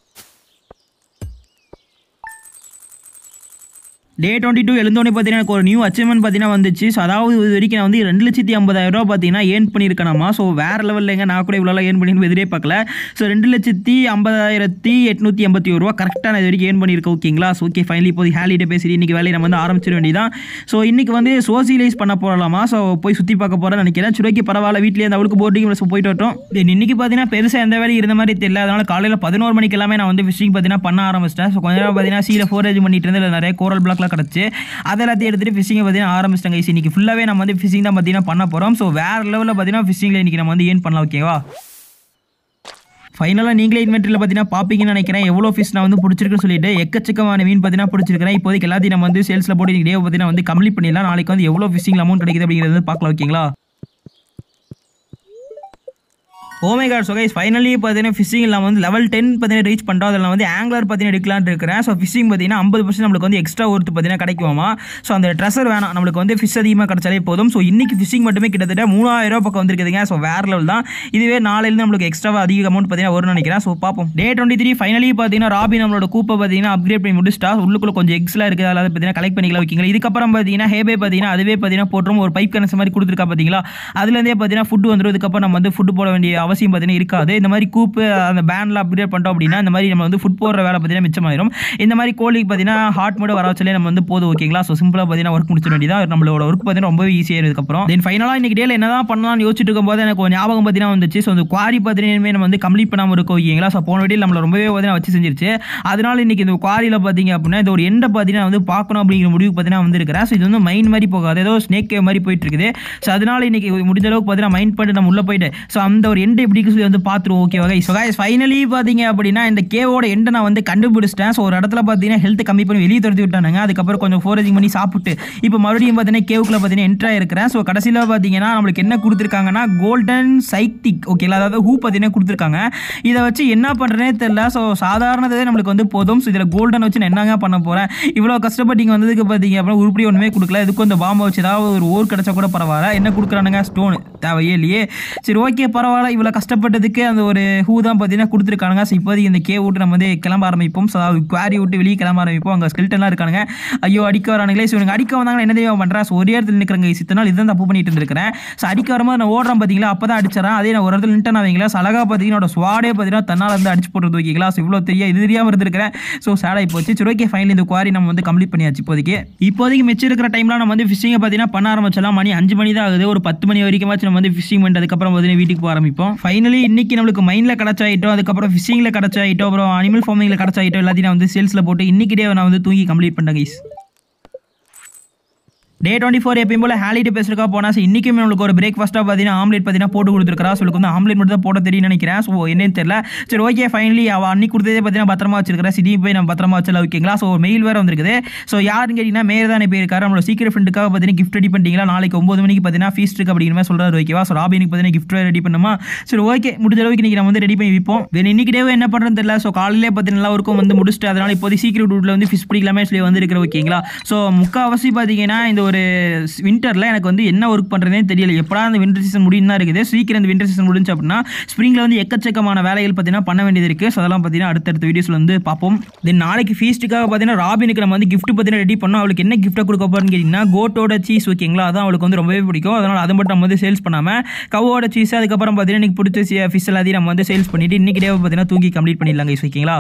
டே டுவெண்ட்டி டூ எழுந்தோடனே பார்த்தீங்கன்னா எனக்கு ஒரு நியூ அச்சீவ்மெண்ட் பார்த்தீங்கன்னா வந்துச்சு ஸோ அதாவது இது வரைக்கும் நான் வந்து ரெண்டு லட்சத்தி ஐம்பதாயிரம் ரூபா பார்த்தீங்கன்னா ஏர்ன் பண்ணியிருக்கேனாமா ஸோ வேறு லெவலில் எங்க நான் கூட இவ்வளோ ஏர்ன் பண்ணி எதிரே பார்க்கல ஸோ ரெண்டு லட்சத்தி ஐம்பதாயிரத்தி எட்நூற்றி எண்பத்தி ஒரு ரூபா கரெக்டாக நான் இது வரைக்கும் ஏர்ன் பண்ணியிருக்கேன் ஓகேங்களா ஸோ ஓகே ஃபைனலி இப்போ ஹேலிட்டே பேசி இன்றைக்கி வேலையை நம்ம வந்து ஆரம்பிச்சிட வேண்டியதான் ஸோ இன்றைக்கி வந்து சோசியலைஸ் பண்ண போகலாமா ஸோ போய் சுற்றி பார்க்க போகிறேன்னு நினைக்கிறேன் சுருக்கி பரவாயில்ல வீட்லேயே அந்த அவளுக்கு போட்டிங் போயிட்டு வரட்டும் தென் இன்னைக்கு பார்த்தீங்கன்னா பெருசாக எந்த வேலையும் இருந்த மாதிரி தெரியல அதனால் காலையில் பதினோரு மணிக்கு எல்லாமே நான் வந்து ஃபிஷிங் பார்த்தீங்கன்னா பண்ண ஆரம்பிச்சிட்டேன் ஸோ கொஞ்ச நேரம் பார்த்தீங்கன்னா சீல ஃபோரேஜ் பண்ணிட்டு இருந்தேன் இதுல நிறைய கோரல் பிளாக்லாம் கிடச்சி அதை எல்லாத்தையும் எடுத்துகிட்டு ஃபிஷிங்கை பார்த்தீங்கன்னா ஆரம்பிச்சிட்டாங்க guys. இன்னைக்கு ஃபுல்லாகவே நம்ம வந்து ஃபிஷிங் தான் பார்த்தீங்கன்னா பண்ண போகிறோம் ஸோ வேறு லெவலில் பார்த்தீங்கன்னா ஃபிஷிங்கில் இன்றைக்கி நம்ம வந்து ஏன் பண்ணலாம் ஓகேவா ஃபைனலாக நீங்களே இன்வென்ட்ரியில் பார்த்தீங்கன்னா பார்ப்பீங்கன்னு நினைக்கிறேன் எவ்வளோ ஃபிஷ் நான் வந்து பிடிச்சிருக்குன்னு சொல்லிட்டு எக்கச்சக்கமான மீன் பார்த்தீங்கன்னா பிடிச்சிருக்கிறேன் இப்போதைக்கு எல்லாத்தையும் நம்ம வந்து சேல்ஸில் போட்டு டே பார்த்தீங்கன்னா வந்து கம்ப்ளீட் பண்ணிடலாம் நாளைக்கு வந்து எவ்வளோ ஃபிஷிங் அமௌண்ட் கிடைக்குது அப்படிங்கிறது வந்து பார்க்கலாம் ஓகேங்களா oh my god so guys finally பார்த்தீங்கன்னா ஃபிஷிங் நம்ம வந்து லெவல் டென் பார்த்தீங்கன்னா ரீச் பண்ணுறோம் அதில் நான் வந்து ஆங்குலர் பார்த்தீங்கன்னா எடுக்கலான்னு இருக்கிறேன் ஸோ ஃபிஷிங் பார்த்தீங்கன்னா ஐம்பது பர்சன்ட் நம்மளுக்கு வந்து எக்ஸ்ட்ரா ஒருத்து பார்த்தீங்கன்னா கிடைக்குமா ஸோ அந்த ட்ரெஷர் வேணாம் நம்மளுக்கு வந்து ஃபிஷ் அதிகமாக கிடைச்சாலே போதும் ஸோ இன்னைக்கு ஃபிஷிங் மட்டுமே கிட்டத்தட்ட மூணாயிரம் ரூபா பக்கம் வந்திருக்குதுங்க ஸோ வேறு லெவல் தான் இதுவே நாளையிலேருந்து நம்மளுக்கு எக்ஸ்ட்ரா அதிக அமௌண்ட் பார்த்தீங்கன்னா வரும்னு நினைக்கிறேன் ஸோ பார்ப்போம் டே டுவெண்ட்டி த்ரீ ஃபைனலி பார்த்தீங்கன்னா ராபி நம்மளோட கூப்பை பார்த்தீங்கன்னா அப்கிரேட் பண்ணி முடிச்சிட்டா உள்ளுக்குள்ள கொஞ்சம் எக்ஸ்லாம் இருக்குது அதில் பார்த்தீங்கன்னா கலெக்ட் பண்ணிக்கலாம் ஓகேங்களா இதுக்கப்புறம் பார்த்தீங்கன்னா ஹேபே பார்த்தீங்கன்னா அதுவே பார்த்தீங்கன்னா போட்டுரும் ஒரு பைப் கனெக்ஷன் மாதிரி கொடுத்துருக்கா பார்த்தீங்களா அதுலேருந்தே பார்த்தீங்கன்னா ஃபுட் வந்துடும் இதுக்கப்புறம் நம்ம வந்து ஃபுட் போட வேண்டிய அவசியம் பார்த்தீங்கன்னா இருக்காது இந்த மாதிரி கூப்பு அந்த பேனில் அப்கிரேட் பண்ணிட்டோம் அப்படின்னா இந்த மாதிரி நம்ம வந்து ஃபுட் போடுற வேலை பார்த்தீங்கன்னா மிச்சமாயிரும் இந்த மாதிரி கோழிக்கு பார்த்தீங்கன்னா ஹாட் மோட வர வச்சாலே நம்ம வந்து போதும் ஓகேங்களா ஸோ சிம்பிளாக பார்த்தீங்கன்னா ஒர்க் முடிச்சிட வேண்டியதான் நம்மளோட ஒர்க் பார்த்தீங்கன்னா ரொம்ப ஈஸியாக இதுக்கப்புறம் தென் ஃபைனலாக இன்னைக்கு டேல என்னதான் பண்ணலாம்னு யோசிச்சுட்டு இருக்கும்போது எனக்கு ஒரு ஞாபகம் பார்த்தீங்கன்னா வந்துச்சு ஸோ அந்த குவாரி பார்த்தீங்கன்னா நம்ம வந்து கம்ப்ளீட் பண்ணாமல் இருக்கோம் ஓகேங்களா ஸோ போன வீடியோ நம்மள ரொம்பவே பார்த்தீங்கன்னா வச்சு செஞ்சிருச்சு அதனால இன்னைக்கு இந்த குவாரியில் பார்த்தீங்க அப்படின்னா இந்த ஒரு எண்டை பார்த்தீங்கன்னா வந்து பார்க்கணும் அப்படிங்கிற முடிவு பார்த்தீங்கன்னா வந்திருக்கிறேன் ஸோ இது வந்து மைண்ட் மாதிரி போகாது ஏதோ ஸ்னேக் கேவ் மாதிரி போயிட்டு இருக்குது ஸோ அதனால இன்னைக்கு முடிஞ்ச அளவுக்கு பார்த்தீங்கன்னா மைண்ட் பண்ணிட்டு நம்ம உள்ளே போயிட்டு ஸோ அந்த ஒரு எண்டை எப்படி சொல்லி வந்து பார்த்துருவோம் ஓகேவா ஸோ guys ஃபைனலி பார்த்தீங்க அப்படின்னா இந்த கேவோட எண்டை நான் வந்து கண்டுபிடிச்சிட்டேன் ஸோ ஒரு இடத்துல பார்த்தீங்கன்னா ஹெல்த் கம்மி பண்ணி வெளியே துரத்தி விட்டானுங்க அதுக்கப்புறம் கொஞ்சம் ஃபோரேஜிங் பண்ணி சாப்பிட்டு இப்போ மறுபடியும் பார்த்தீங்கன்னா கேவுக்குள்ள பார்த்தீங்கன்னா என்ட்ரா இருக்கிறேன் ஸோ கடைசியில் பார்த்தீங்கன்னா நம்மளுக்கு என்ன கொடுத்துருக்காங்கன்னா கோல்டன் சைக்டிக் ஓகேங்களா அதாவது ஹூ பார்த்தீங்கன்னா கொடுத்துருக்காங்க இதை வச்சு என்ன பண்ணுறேனே தெரியல ஸோ சாதாரணதே நம்மளுக்கு வந்து போதும் ஸோ இதில் கோல்டன் வச்சு நான் என்னங்க பண்ண போகிறேன் இவ்வளோ கஷ்டப்பட்டு இங்கே வந்ததுக்கு பார்த்தீங்க அப்படின்னா உருப்படி ஒன்றுமே கொடுக்கல இதுக்கும் இந்த பாம்பை வச்சு ஏதாவது ஒரு ஓர் கிடச்சா கூட பரவாயில்ல என்ன கொடுக்குறானுங்க ஸ்டோனு தேவையே இல்லையே சரி ஓகே பரவாயில்ல இவ்வளோ கஷ்டப்பட்டதுக்கு அந்த ஒரு ஹூ தான் பார்த்தீங்கன்னா கொடுத்துருக்கானுங்க ஸோ இப்போதைக்கு இந்த கே விட்டு நம்ம வந்து கிளம்ப ஆரம்பிப்போம் ஸோ அதாவது குவாரி விட்டு வெளியே கிளம்ப ஆரம்பிப்போம் அங்கே ஸ்கெல்டன்லாம் இருக்கானுங்க ஐயோ அடிக்க வரானுங்களே ஸோ எனக்கு அடிக்க வந்தாங்கன்னா என்ன தெரியும் பண்ணுறேன் ஸோ ஒரே இடத்துல நிற்கிறாங்க சித்த நாள் இதுதான் தப்பு பண்ணிட்டு இருந்திருக்கிறேன் ஸோ அடிக்க வரும்போது நான் ஓடுறேன் பார்த்தீங்களா அப்போ தான் அடிச்சிடறேன் அதே நான் ஒரு இடத்துல நின்ட்டேன் வைங்களா ஸோ அழகாக பார்த்தீங்கன்னா என்னோட ஸ்வாடே பார்த்தீங்கன்னா தன்னால் வந்து அடிச்சு போட்டுறது ஓகேங்களா ஸோ இவ்வளோ தெரியா இது தெரியாமல் இருந்திருக்கிறேன் ஸோ சேடாகி போச்சு சரி ஓகே ஃபைனல் இந்த குவாரி நம்ம வந்து கம்ப்ளீட் பண்ணியாச்சு இப்போதைக்கு இப்போதைக்கு மிச்சம் இருக்கிற டைம்ல நம்ம வந்து ஃபிஷிங்கை பார்த்தீங்கன்னா பண்ண ஆரம்பிச்சலாம் மணி அஞ்சு மணி தான் ஆகுது ஒரு பத்து மணி வரைக்கும் நம்ம வந்து ஃபிஷிங் பண்ணிட்டு அதுக்கப்புறம் பார்த்தீங்கன்னா வீட்டுக்கு போக ஆரம்பிப்போம் ஃபைனலி இன்னைக்கு நம்மளுக்கு மைண்டில் கிடச்சாயிட்டோம் அதுக்கப்புறம் ஃபிஷிங்கில் கிடச்சாயிட்டோம் அப்புறம் அனிமல் ஃபார்மிங்கில் கிடச்சாயிட்டோம் எல்லாத்தையும் நான் வந்து சேல்ஸில் போட்டு இன்னைக்கு டே நான் வந்து தூங்கி கம்ப்ளீட் பண்ணிட்டேன் கைஸ் டே டுவெண்ட்டி ஃபோர் எப்பயும் போல ஹாலிடே பேசுறதுக்காக போனால் ஸோ இன்றைக்கும் நம்மளுக்கு ஒரு பிரேக்ஃபாஸ்ட்டாக பார்த்தீங்கன்னா ஆம்லேட் பார்த்தீங்கன்னா போட்டு கொடுத்துருக்கா ஸோ வந்து ஆம்லேட் மட்டும் தான் போட தெரியும்னு நினைக்கிறேன் ஸோ என்னன்னு தெரியல சரி ஓகே ஃபைனலி அவள் அன்னைக்கு கொடுத்ததே பார்த்தீங்கன்னா பத்திரமா வச்சிருக்கிறா சிடி போய் நம்ம பத்திரமா வச்சல ஓகேங்களா ஸோ மெயில் வேறு வந்திருக்குது ஸோ யாருன்னு கேட்டிங்கன்னா மேலே தானே போயிருக்காரு நம்மளோட சீக்கிரம் ஃப்ரெண்டுக்காக பார்த்தீங்கன்னா கிஃப்ட் ரெடி பண்ணிட்டீங்களா நாளைக்கு ஒம்பது மணிக்கு பார்த்தீங்கன்னா ஃபீஸ்ட் இருக்கு அப்படிங்கிற மாதிரி சொல்கிறாரு ஓகேவா ஸோ ராபினுக்கு பார்த்தீங்கன்னா கிஃப்ட் ரெடி பண்ணுமா சரி ஓகே முடிஞ்ச அளவுக்கு இன்னைக்கு நம்ம வந்து ரெடி பண்ணி விற்போம் தென் இன்னைக்கு டேவே என்ன பண்ணுறது தெரியல ஸோ காலையிலே பார்த்தீங்கன்னா எல்லா ஒர்க்கும் வந்து முடிச்சுட்டு அதனால இப்போதைக்கு சீக்கிரம் ரூட்டில் வந்து ஃபிஷ் பிடிக்கலாமே சொல்லி வந்துருக்கிற ஓகேங்களா ஸோ முக்கால்வாசி பார்த்தீங்கன்னா இந்த ஒரு வின்டரில் எனக்கு வந்து என்ன ஒர்க் பண்ணுறதே தெரியல எப்படா அந்த வின்டர் சீசன் முடியும் தான் இருக்குது சீக்கிரம் இந்த வின்டர் சீசன் முடிஞ்சு அப்படின்னா ஸ்ப்ரிங்கில் வந்து எக்கச்சக்கமான வேலைகள் பார்த்தீங்கன்னா பண்ண வேண்டியது இருக்குது ஸோ அதெல்லாம் பார்த்தீங்கன்னா அடுத்தடுத்த வீடியோஸில் வந்து பார்ப்போம் தென் நாளைக்கு ஃபீஸ்ட்டுக்காக பார்த்தீங்கன்னா ராபினுக்கு நம்ம வந்து gift பார்த்தீங்கன்னா ரெடி பண்ணோம் அவளுக்கு என்ன கிஃப்ட்டை கொடுக்க போகிறோன்னு கேட்டிங்கன்னா கோட்டோட சீஸ் ஓகேங்களா அதான் அவளுக்கு வந்து ரொம்பவே பிடிக்கும் அதனால் அதை மட்டும் நம்ம வந்து சேல்ஸ் பண்ணாமல் கவோட சீஸ் அதுக்கப்புறம் பார்த்தீங்கன்னா இன்னைக்கு பிடிச்ச ஃபிஷ் எல்லாத்தையும் நம்ம வந்து சேல்ஸ் பண்ணிட்டு இன்னைக்கு டே பார்த்தீங்கன்னா தூங்கி கம்ப்ளீட் பண்ணிடலாம் guys, ஓகேங்களா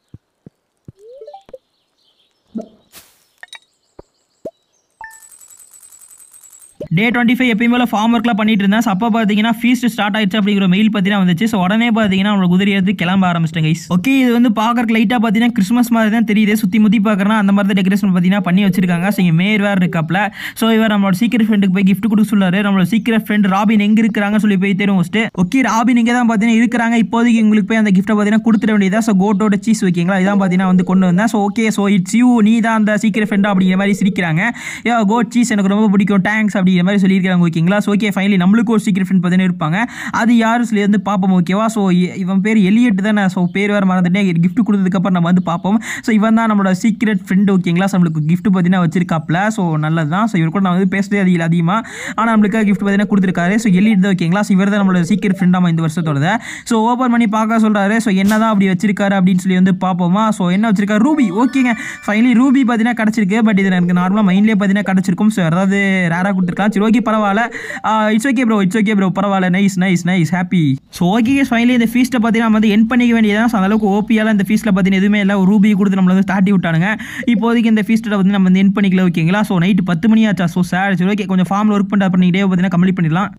டே டுவெண்ட்டி ஃபைவ் எப்பயும் போல ஃபார்ம் ஒர்க்லாம் பண்ணிட்டு இருந்தேன் ஸோ அப்போ பார்த்தீங்கன்னா ஃபீஸ்ட் ஸ்டார்ட் ஆயிடுச்சு அப்படிங்கிற மெயில் பார்த்தீங்கன்னா வந்துச்சு ஸோ உடனே பார்த்தீங்கன்னா அவங்களை குதிரை எடுத்து கிளம்ப ஆரம்பிச்சிட்டேன் கைஸ் ஓகே இது வந்து பார்க்கறக்கு லைட்டாக பார்த்தீங்கன்னா கிறிஸ்மஸ் மாதிரி தான் தெரியுது சுற்றி முத்தி பார்க்குறேன்னா அந்த மாதிரி தான் டெக்கரேஷன் பார்த்தீங்கன்னா பண்ணி வச்சிருக்காங்க ஸோ இங்கே மேர் வேறு இருக்காப்ல ஸோ இவர் நம்மளோட சீக்கிரம் ஃப்ரெண்டுக்கு போய் gift கொடுக்க சொல்லாரு நம்மளோட சீக்கிரம் ஃப்ரெண்ட் ராபின் எங்கே இருக்கிறாங்க சொல்லி போய் தெரியும் ஃபஸ்ட்டு ஓகே ராபின் இங்கே தான் பார்த்தீங்கன்னா இருக்கிறாங்க இப்போதைக்கு உங்களுக்கு போய் அந்த கிஃப்ட்டை பார்த்தீங்கன்னா கொடுத்துட வேண்டியதா ஸோ கோட்டோட சீஸ் ஓகேங்களா இதான் பார்த்தீங்கன்னா வந்து கொண்டு வந்தேன் so okay so it's you நீ தான் அந்த சீக்கிரம் ஃப்ரெண்ட் அப்படிங்கிற மாதிரி சிரிக்கிறாங்க ஏ கோட் சீஸ் எனக்கு ரொம்ப பிடிக்கும் தேங்க்ஸ் அப்படிங்கிற மாதிரி சொல்லியிருக்காங்க ஓகேங்களா ஸோ ஓகே ஃபைனலி நம்மளுக்கு ஒரு சீக்கிரம் ஃப்ரெண்ட் பார்த்தீங்கன்னா இருப்பாங்க அது யாரும் சொல்லி வந்து பார்ப்போம் ஓகேவா ஸோ இவன் பேர் எலியட் தான் ஸோ பேர் வேறு மறந்துட்டேன் கிஃப்ட் கொடுத்ததுக்கப்புறம் நம்ம வந்து பார்ப்போம் ஸோ இவன் தான் நம்மளோட சீக்ரெட் ஃப்ரெண்ட் ஓகேங்களா ஸோ நம்மளுக்கு gift பார்த்தீங்கன்னா வச்சிருக்காப்ல ஸோ நல்லது தான் ஸோ இவர் கூட நான் வந்து பேசுறதே அதிகம் அதிகமாக ஆனால் நம்மளுக்கு gift பார்த்தீங்கன்னா கொடுத்துருக்காரு ஸோ எலியட் தான் ஓகேங்களா ஸோ இவர் தான் நம்மளோட சீக்கிரம் ஃப்ரெண்டாக இந்த வருஷத்தோட ஸோ ஓப்பன் பண்ணி பார்க்க சொல்கிறாரு ஸோ என்ன தான் அப்படி வச்சிருக்காரு அப்படின்னு சொல்லி வந்து பார்ப்போமா ஸோ என்ன வச்சிருக்காரு ரூபி ஓகேங்க ஃபைனலி ரூபி பார்த்தீங்கன்னா கிடச்சிருக்கு பட் இது எனக்கு நார்மலாக மைண்ட்லேயே பார்த்தீங்கன்னா கிடச்சிருக்கும் ஸோ யாராவது ரேராக கொடுத்துருக்கலாம் சரி ஓகே பரவாயில்ல it's okay bro it's okay bro பரவாயில்ல nice nice nice happy so okay finally இந்த ஃபீஸ்ட்டை பார்த்தீங்கன்னா நம்ம வந்து என் பண்ணிக்க வேண்டியதான் ஸோ அளவுக்கு ஓபியால் இந்த ஃபீஸில் பார்த்தீங்கன்னா எதுவுமே இல்லை ஒரு ரூபி கொடுத்து நம்மள வந்து தாட்டி விட்டானுங்க இப்போதைக்கு இந்த ஃபீஸ்ட்டை வந்து நம்ம வந்து என் பண்ணிக்கல ஓகேங்களா ஸோ நைட்டு பத்து மணி ஆச்சா ஸோ சார் சரி ஓகே கொஞ்சம் ஃபார்மில் ஒர்க் பண்ணுற பண்ணிக்கிட்டே பார்த்தீங்கன்னா கம்ப்ளீட் பண்ணிடலாம்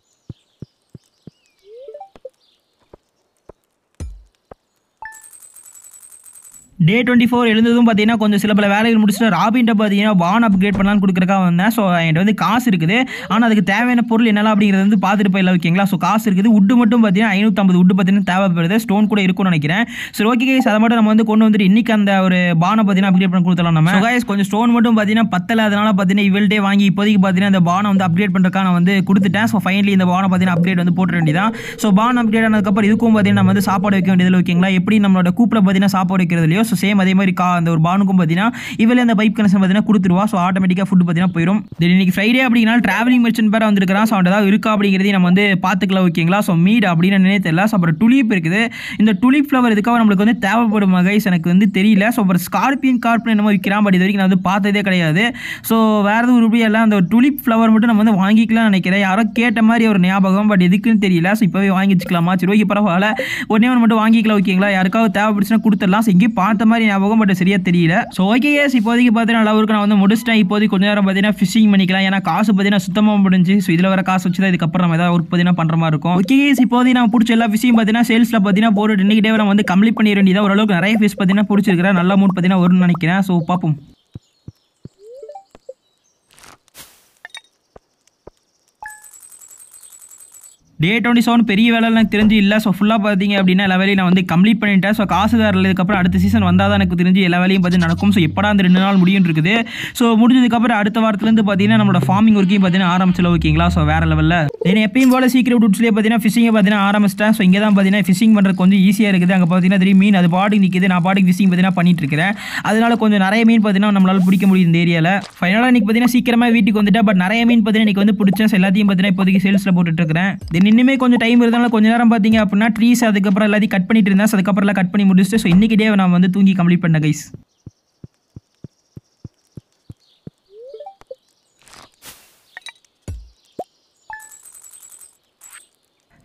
டே டுவெண்ட்டி ஃபோர் எழுந்ததும் பார்த்தீங்கன்னா கொஞ்சம் சில பல வேலைகள் முடிச்சுட்டு ராபின்ட்ட பார்த்தீங்கன்னா பான் அப்கிரேட் பண்ணலாம்னு கொடுக்குறக்காக வந்தேன் ஸோ என்கிட்ட வந்து காசு இருக்குது ஆனால் அதுக்கு தேவையான பொருள் என்னலாம் அப்படிங்கிறது வந்து பார்த்துட்டு போயிடல ஓகேங்களா ஸோ காசு இருக்குது உட்டு மட்டும் பார்த்தீங்கன்னா ஐநூற்றம்பது உட்டு பார்த்தீங்கன்னா தேவைப்படுது ஸ்டோன் கூட இருக்கும்னு நினைக்கிறேன் சரி ஓகே கேஸ் அதை மட்டும் நம்ம வந்து கொண்டு வந்துட்டு இன்னைக்கு அந்த ஒரு பானை பார்த்தீங்கன்னா அப்கிரேட் பண்ணி கொடுத்துலாம் நம்ம So guys, கொஞ்சம் ஸ்டோன் மட்டும் பார்த்தீங்கன்னா பத்தல அதனால பார்த்தீங்கன்னா இவள்டே வாங்கி இப்போதைக்கு பார்த்தீங்கன்னா இந்த பானை வந்து அப்கிரேட் பண்ணுறதுக்காக நான் வந்து கொடுத்துட்டேன் ஸோ ஃபைனலி இந்த பானை பார்த்தீங்கன்னா அப்கிரேட் வந்து போட்டு வேண்டியதான் ஸோ பான் அப்கிரேட் ஆனதுக்கப்புறம் இதுக்கும் பார்த்தீங்கன்னா நம்ம வந்து சாப்பாடு வைக்க வேண்டியதில் ஓகேங்களா எப்படி நம்மளோட கூப்பில் பார்த்தீங்கன்னா சாப்பாடு வைக்கிறது இல்லையோ ஸோ சேம் அதே மாதிரி கா அந்த ஒரு பானுக்கும் பார்த்தீங்கன்னா இவளே அந்த பைப் கனெக்ஷன் பார்த்தீங்கன்னா கொடுத்துருவா ஸோ ஆட்டோமேட்டிக்காக ஃபுட் பார்த்தீங்கன்னா போயிடும் தென் இன்னைக்கு ஃப்ரைடே அப்படின்னா ட்ராவலிங் மெர்ச்சன்ட் பேர் வந்திருக்கிறான் ஸோ அவன் ஏதாவது இருக்கா அப்படிங்கிறதையும் நம்ம வந்து பார்த்துக்கலாம் ஓகேங்களா ஸோ மீட் அப்படின்னு என்னன்னே தெரியல ஸோ அப்புறம் டுலிப் இருக்குது இந்த டுலிப் ஃப்ளவர் இதுக்காக நம்மளுக்கு வந்து தேவைப்படும் கைஸ் எனக்கு வந்து தெரியல ஸோ அப்புறம் ஸ்கார்பியன் கார்ப்னு என்னமோ விற்கிறான் பட் இது வரைக்கும் நான் வந்து பார்த்ததே கிடையாது ஸோ வேறு எதுவும் ரூபாய் இல்லை அந்த டுலிப் ஃப்ளவர் மட்டும் நம்ம வந்து வாங்கிக்கலாம்னு நினைக்கிறேன் யாரோ கேட்ட மாதிரி ஒரு ஞாபகம் பட் எதுக்குன்னு தெரியல ஸோ இப்போவே வாங்கி வச்சுக்கலாமா சரி ஓகே பரவாயில்ல ஒன்றே ஒன்று மட்டும் வாங்கிக்கலாம் ஓகேங்களா யாருக்காவது தேவைப்படுச்சுன்னா கொடுத்துடலாம் ஸோ எங்கேயும் பார்த்த மாதிரி ஞாபகம் பட் சரியா தெரியல ஸோ ஓகே கேஸ் இப்போதைக்கு பார்த்தீங்கன்னா அளவுக்கு நான் வந்து முடிச்சிட்டேன் இப்போதைக்கு கொஞ்ச நேரம் பார்த்தீங்கன்னா ஃபிஷிங் பண்ணிக்கலாம் ஏன்னா காசு பார்த்தீங்கன்னா சுத்தமாக முடிஞ்சு ஸோ இதில் வர காசு வச்சு தான் இதுக்கப்புறம் நம்ம ஏதாவது ஒர்க் பார்த்தீங்கன்னா பண்ணுற மாதிரி இருக்கும் ஓகே கேஸ் இப்போதைக்கு நான் பிடிச்ச எல்லா விஷயம் பார்த்தீங்கன்னா சேல்ஸில் பார்த்தீங்கன்னா போட்டு இன்னைக்கு டே நம்ம வந்து கம்ப்ளீட் பண்ணிட வேண்டியதாக ஓரளவுக்கு நிறைய ஃபீஸ் பார்த்தீங்கன்னா பிடிச்சிருக்கிறேன் நல்ல அமௌண்ட் பார்த்தீங்கன்னா வரும்னு நினைக்கிறேன் ஸோ பார்ப்போம் டே டுவெண்ட்டி செவன் பெரிய வேலை எனக்கு தெரிஞ்சு இல்லை ஸோ ஃபுல்லாக பார்த்தீங்க அப்படின்னா எல்லா வேலையும் நான் வந்து கம்ப்ளீட் பண்ணிட்டேன் ஸோ காசு தரதுக்கப்புறம் அடுத்த சீசன் வந்தால் தான் எனக்கு தெரிஞ்சு எல்லா வேலையும் பார்த்து நடக்கும் ஸோ எப்படா அந்த ரெண்டு நாள் முடியும் இருக்குது ஸோ முடிஞ்சதுக்கப்புறம் அடுத்த வாரத்துலேருந்து பார்த்தீங்கன்னா நம்மளோட ஃபார்மிங் ஒர்க்கையும் பார்த்தீங்கன்னா ஆரம்பிச்சல ஓகேங்களா ஸோ வேறு லெவலில் தென் எப்பயும் போல சீக்கிரம் டூட்ஸ்லேயே பார்த்தீங்கன்னா ஃபிஷிங்கை பார்த்தீங்கன்னா ஆரம்பிச்சிட்டேன் ஸோ இங்கே தான் பார்த்தீங்கன்னா ஃபிஷிங் பண்ணுறது கொஞ்சம் ஈஸியாக இருக்குது அங்கே பார்த்தீங்கன்னா தெரியும் மீன் அது பாட்டுக்கு நிற்கிது நான் பாட்டுக்கு ஃபிஷிங் பார்த்தீங்கன்னா பண்ணிட்டு இருக்கிறேன் அதனால கொஞ்சம் நிறைய மீன் பார்த்தீங்கன்னா நம்மளால பிடிக்க முடியும் இந்த ஏரியாவில் ஃபைனலாக இன்னைக்கு பார்த்தீங்கன்னா சீக்கிரமாக வீட்டுக்கு வந்துட்டேன் பட் நிறைய மீன் பார்த்தீங்கன்னா இன்னைக்கு வந்து பிடிச்சேன் So எல்லாத்தையும் பார்த்தீங்கன்னா இப்போதைக்கு சேல்ஸில் போட்டுட்டு இருக்கிறேன் தென் இன்னுமே கொஞ்சம் டைம் இருந்தாலும் கொஞ்ச நேரம் பார்த்தீங்க அப்படின்னா ட்ரீஸ் அதுக்கப்புறம் எல்லாத்தையும் கட் பண்ணிட்டு இருந்தேன் So அதுக்கப்புறம் எல்லாம் கட் பண்ணி முடிச்சுட்டு ஸோ இன்னைக்கு டே நான் வந்து தூங்கி கம்ப்ளீட் பண்ணேன் கைஸ்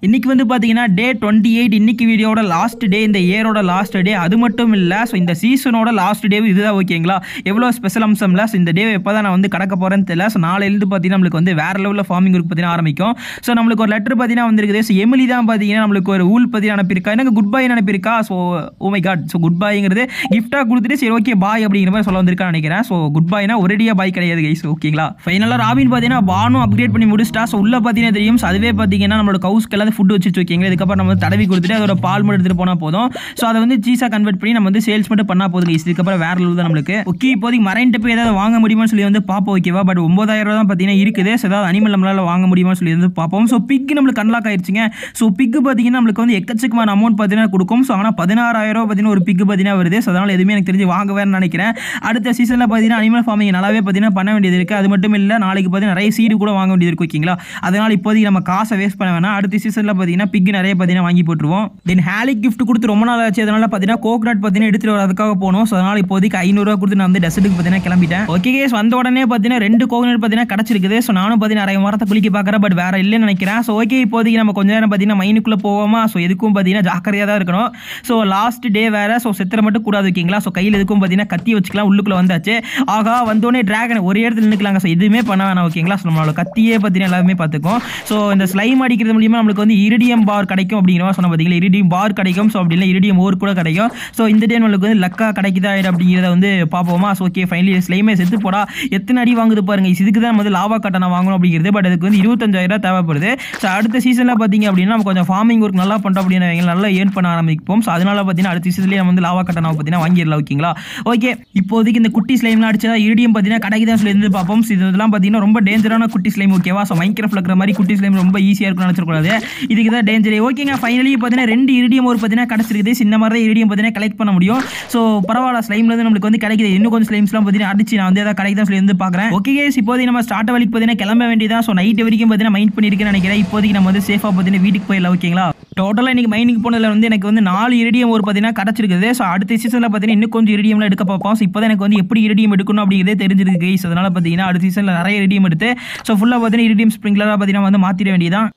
இன்னைக்கு வந்து பார்த்தீங்கன்னா டே டுவெண்ட்டி எயிட் இன்னைக்கு வீடியோட லாஸ்ட் டே இந்த இயரோட லாஸ்ட் டே அது மட்டும் இல்லை ஸோ இந்த சீசனோட லாஸ்ட் டே இதுதான் ஓகேங்களா எவ்வளோ ஸ்பெஷல் அம்சம்ல ஸோ இந்த டே எப்போ தான் நான் வந்து கடக்க போகிறேன்னு தெரியல ஸோ நாளையிலேருந்து பார்த்தீங்கன்னா நம்மளுக்கு வந்து வேற லெவலில் ஃபார்மிங் ஒர்க் பார்த்தீங்கன்னா ஆரம்பிக்கும் ஸோ நம்மளுக்கு ஒரு லெட்டர் பார்த்தீங்கன்னா வந்திருக்குது ஸோ எமிலி தான் பார்த்தீங்கன்னா நம்மளுக்கு ஒரு ஊல் பார்த்தீங்கன்னா அனுப்பியிருக்கா எனக்கு குட் பை அனுப்பியிருக்கா so oh my god so குட் பைங்கிறது கிஃப்ட்டாக கொடுத்துட்டு சரி ஓகே பாய் அப்படிங்கிற மாதிரி சொல்ல வந்திருக்கான்னு நினைக்கிறேன் ஸோ குட் பைனா ஒரேடியாக பாய் கிடையாது கைஸ் ஓகேங்களா ஃபைனலாக ராபின் பார்த்தீங்கன்னா பானும் அப்கிரேட் பண்ணி முடிச்சிட்டா ஸோ உள்ள பார்த்தீங்கன்னா தெரியும் ஸோ அதுவே பார்த்தீங்கன்னா நம்மளோட கவுஸ்க்கு எல்லாம் ஃபுட் வச்சு வைக்கிங்களா இதுக்கப்புறம் நம்ம வந்து தடவி கொடுத்துட்டு அதோட பால் மட்டும் எடுத்துட்டு போனால் போதும் ஸோ அதை வந்து சீஸாக கன்வெர்ட் பண்ணி நம்ம வந்து சேல்ஸ் மட்டும் பண்ணால் போதும் guys. இதுக்கப்புறம் வேற லெவல் தான் நம்மளுக்கு ஓகே இப்போதைக்கு மரைன்ட்டு போய் ஏதாவது வாங்க முடியுமான்னு சொல்லி வந்து பார்ப்போம் ஓகேவா பட் ஒன்பதாயிரம் ரூபா தான் பார்த்தீங்கன்னா இருக்குது ஸோ ஏதாவது அனிமல் நம்மளால வாங்க முடியுமான்னு சொல்லி வந்து பார்ப்போம் ஸோ பிக் நம்மளுக்கு அன்லாக் ஆயிருச்சுங்க ஸோ பிக்கு பார்த்தீங்கன்னா நம்மளுக்கு வந்து எக்கச்சக்கமான அமௌண்ட் பார்த்தீங்கன்னா கொடுக்கும் ஸோ ஆனால் பதினாறாயிரம் ரூபா பார்த்தீங்கன்னா ஒரு பிக்கு பார்த்தீங்கன்னா வருது ஸோ அதனால் எதுவுமே எனக்கு தெரிஞ்சு வாங்க வேணும்னு நினைக்கிறேன் அடுத்த சீசனில் பார்த்தீங்கன்னா அனிமல் ஃபார்மிங் நல்லாவே பார்த்தீங்கன்னா பண்ண வேண்டியது இருக்குது அது மட்டும் இல்லை நாளைக்கு பார்த்தீங்கன்னா நிறைய சீடு கூட வாங்க வேண்டியது இருக்கு ஓகேங்களா அதனால் இப்போதைக்கு நம்ம காசை வேஸ்ட் பண்ண வேணாம் அடுத்த சீசனில் பார்த்தீங்கன்னா பிக் நிறைய பார்த்தீங்கன்னா வாங்கி போட்டுருவோம் தென் ஹேலிக் gift கொடுத்து ரொம்ப நாள் ஆச்சு அதனால பார்த்தீங்கன்னா கோகனட் பார்த்தீங்கன்னா எடுத்துட்டு வரதுக்காக போனோம் ஸோ அதனால் இப்போதைக்கு ஐநூறுரூவா கொடுத்து நான் வந்து டெசர்ட்டுக்கு பார்த்தீங்கன்னா கிளம்பிட்டேன் ஓகே கேஸ் வந்த உடனே பார்த்தீங்கன்னா ரெண்டு கோகனட் பார்த்தீங்கன்னா கிடச்சிருக்குது ஸோ நானும் பார்த்தீங்கன்னா நிறைய மரத்தை குளிக்க பார்க்குறேன் பட் வேற இல்லைன்னு நினைக்கிறேன் ஸோ ஓகே இப்போதைக்கு நம்ம கொஞ்ச நேரம் பார்த்தீங்கன்னா மைனுக்குள்ளே போவோமா ஸோ எதுக்கும் பார்த்தீங்கன்னா ஜாக்கிரதையாக தான் இருக்கணும் ஸோ லாஸ்ட் டே வேற ஸோ செத்துற மட்டும் கூடாது ஓகேங்களா ஸோ கையில் எதுக்கும் பார்த்தீங்கன்னா கத்தி வச்சுக்கலாம் உள்ளுக்குள்ளே வந்தாச்சு ஆகா வந்தோடனே டிராகன் ஒரே இடத்துல நிற்கலாங்க ஸோ எதுவுமே பண்ண வேணாம் ஓகேங்களா ஸோ நம்மளோட கத்தியே பார்த்தீங்கன்னா எல்லாருமே பார்த்துக்கும் ஸோ இந்த ஸ்லைம் அடிக்கிறது மூலியமா நம்மளுக்கு வந்து இரிடியம் பார் கிடைக்கும் அப்படிங்கிற மாதிரி சொன்ன பார்த்தீங்களா இரிடியம் பார் கிடைக்கும் ஸோ அப்படி இல்லை இரிடியம் ஓர் கூட கிடைக்கும் ஸோ இந்த டைம் நம்மளுக்கு வந்து லக்கா கிடைக்குதா அப்படிங்கிறத வந்து பார்ப்போமா ஸோ ஓகே ஃபைனலி ஸ்லைமே செத்து போடா எத்தனை அடி வாங்குது பாருங்க இதுக்கு தான் நம்ம வந்து லாவா கட்டணம் வாங்கணும் அப்படிங்கிறது பட் அதுக்கு வந்து இருபத்தஞ்சாயிரம் தேவைப்படுது ஸோ அடுத்த சீசனில் பார்த்தீங்க அப்படின்னா நம்ம கொஞ்சம் ஃபார்மிங் ஒர்க் நல்லா பண்ணுறோம் அப்படின்னு வைங்களேன், நல்லா ஏர்ன் பண்ண ஆரம்பிப்போம் ஸோ அதனால பார்த்தீங்கன்னா அடுத்த சீசன்லேயே நம்ம வந்து லாவா கட்டணம் பார்த்தீங்கன்னா வாங்கிடலாம் ஓகேங்களா ஓகே இப்போதைக்கு இந்த குட்டி ஸ்லைம்லாம் அடிச்சதா இரிடியம் பார்த்தீங்கன்னா கிடைக்குதான் சொல்லி இருந்து பார்ப்போம் So, இதெல்லாம் பார்த்தீங்கன்னா ரொம்ப டேஞ்சரான குட்டி ஸ்லைம் ஓகேவா ஸோ மைக்ரோஃப்ல இருக்கிற மாதிரி குட்டி ஸ்லைம் ரொம்ப ஈஸியாக இருக்கும்னு நினச்சிடக்கூடாது இதுக்கு தான் டேஞ்சர் ஓகேங்க ஃபைனலி பார்த்தீங்கன்னா ரெண்டு இரிடியம் ஒரு பார்த்தீங்கன்னா கிடச்சிருக்குது சின்ன மாதிரி தான் இரிடியம் பார்த்தீங்கன்னா கலெக்ட் பண்ண முடியும் ஸோ பரவாயில்ல ஸ்லைம்லேருந்து நம்மளுக்கு வந்து கிடைக்குது இன்னும் கொஞ்சம் ஸ்லைம்ஸ்லாம் பார்த்தீங்கன்னா அடிச்சு நான் வந்து ஏதாவது கிடைக்குதான் சொல்லி வந்து பார்க்குறேன் ஓகே கேஸ் இப்போதைக்கு நம்ம ஸ்டார்ட் வழிக்கு பார்த்தீங்கன்னா கிளம்ப வேண்டியதான் ஸோ நைட் வரைக்கும் பார்த்தீங்கன்னா மைண்ட் பண்ணியிருக்கேன்னு நினைக்கிறேன் இப்போதைக்கு நம்ம வந்து சேஃபாக பார்த்தீங்கன்னா வீட்டுக்கு போயிடலாம் ஓகேங்களா டோட்டலாக இன்னைக்கு மைனிங் போனதில் வந்து எனக்கு வந்து நாலு இரிடியம் ஒரு பார்த்தீங்கன்னா கிடச்சிருக்குது ஸோ அடுத்த சீசனில் பார்த்தீங்கன்னா இன்னும் கொஞ்சம் இரிடியம்லாம் எடுக்க பார்ப்போம் ஸோ இப்போ தான் எனக்கு வந்து எப்படி இரிடியம் எடுக்கணும் அப்படிங்கிறதே தெரிஞ்சிருக்கு கைஸ் அதனால் பார்த்தீங்கன்னா அடுத்த சீசனில் நிறைய இரிடியம் எடுத்து ஸோ ஃபுல்லாக பார்த்தீங்கன்னா இரிடியம் ஸ்ப்ரிங்லராக பார்த்தீங்கன்னா வந்து மாற்றிட வேண்டியதான்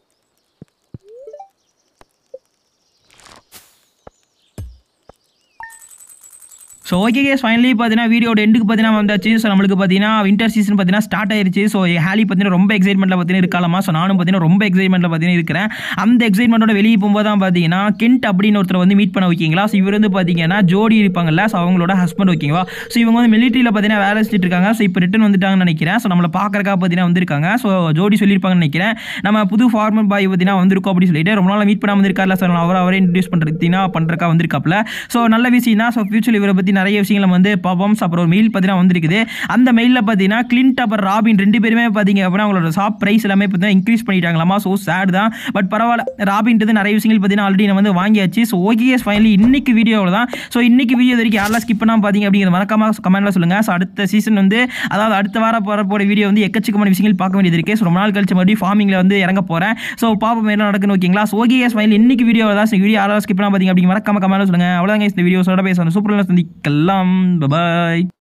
ஸோ ஓகே கேஸ் ஃபைனலி பார்த்தீங்கன்னா வீடியோட எண்டுக்கு பார்த்தீங்கன்னா வந்தாச்சு ஸோ நம்மளுக்கு பார்த்தீங்கன்னா வின்டர் சீசன் பார்த்தீங்கன்னா ஸ்டார்ட் ஆயிருச்சு ஸோ ஹேலி பார்த்தீங்கன்னா ரொம்ப எக்ஸைட்மெண்ட்டில் பார்த்தீங்கன்னா இருக்காலாமா ஸோ நானும் பார்த்தீங்கன்னா ரொம்ப எக்ஸைட்மெண்ட்டில் பார்த்தீங்கன்னா இருக்கிறேன் அந்த எக்ஸைட்மெண்ட்டோட வெளியே போகும்போது தான் பார்த்தீங்கன்னா கென்ட் அப்படின்னு ஒருத்தர் வந்து மீட் பண்ண வைக்கிங்களா ஸோ இவர் வந்து பார்த்தீங்கன்னா ஜோடி இருப்பாங்கல்ல ஸோ அவங்களோட ஹஸ்பண்ட் ஓகேவா ஸோ இவங்க வந்து மிலிட்ரியில் பார்த்தீங்கன்னா வேலை செஞ்சுட்டு இருக்காங்க ஸோ இப்போ ரிட்டன் வந்துட்டாங்கன்னு நினைக்கிறேன் ஸோ நம்மளை பார்க்கறக்கா பார்த்தீங்கன்னா வந்திருக்காங்க ஸோ ஜோடி சொல்லியிருப்பாங்கன்னு நினைக்கிறேன் நம்ம புது ஃபார்மர் பாய் பார்த்தீங்கன்னா வந்திருக்கோம் அப்படின்னு சொல்லிட்டு ரொம்ப நாள் மீட் பண்ணாமல் இருக்கார்ல சார் அவர் அவரே இன்ட்ரடியூஸ் பண்ணுறதுனா பண்ணுறக்கா வந்திருக்காப்ல ஸோ நல்ல விஷயம் தான் ஸோ ஃபியூச்சர் இவரை பற்றி நிறைய விஷயங்களை வந்து பார்ப்போம் So, அப்புறம் ஒரு மெயில் பார்த்தீங்கன்னா வந்திருக்குது அந்த மெயிலில் பார்த்தீங்கன்னா கிளின்ட் அப்புறம் ராபின் ரெண்டு பேருமே பார்த்தீங்க அப்படின்னா அவங்களோட ஷாப் ப்ரைஸ் எல்லாமே பார்த்தீங்கன்னா இன்க்ரீஸ் பண்ணிட்டாங்களாமா ஸோ சேட் தான் பட் பரவாயில்ல ராபின்றது நிறைய விஷயங்கள் பார்த்தீங்கன்னா ஆல்ரெடி நம்ம வந்து வாங்கியாச்சு ஸோ ஓகேஎஸ் ஃபைனலி இன்னைக்கு வீடியோவில் தான் ஸோ இன்னைக்கு வீடியோ வரைக்கும் யாரெல்லாம் ஸ்கிப் பண்ணாமல் பார்த்தீங்க அப்படிங்கிறது மறக்காம கமெண்ட்ல சொல்லுங்கள் ஸோ அடுத்த சீசன் வந்து அதாவது அடுத்த வாரம் போகிற போகிற வீடியோ வந்து எக்கச்சக்கமான விஷயங்கள் பார்க்க வேண்டியது இருக்குது ஸோ ரொம்ப நாள் கழிச்சு மறுபடியும் ஃபார்மிங்கில் வந்து இறங்க போகிறேன் ஸோ பாப்போம் என்ன நடக்குன்னு ஓகேங்களா ஸோ ஓகேஎஸ் ஃபைனலி இன்னைக்கு வீடியோ தான் ஸோ வீடியோ யாராவது ஸ்கிப் பண்ணாமல் பார்த்தீங்க அப்படிங்க மறக்காம கமெண்ட்ல சொல்லுங்கள் அவ்வளோதாங்க இந்த வீடியோஸோட பேச சூப்பராக சந்திக்கலாம் பாய்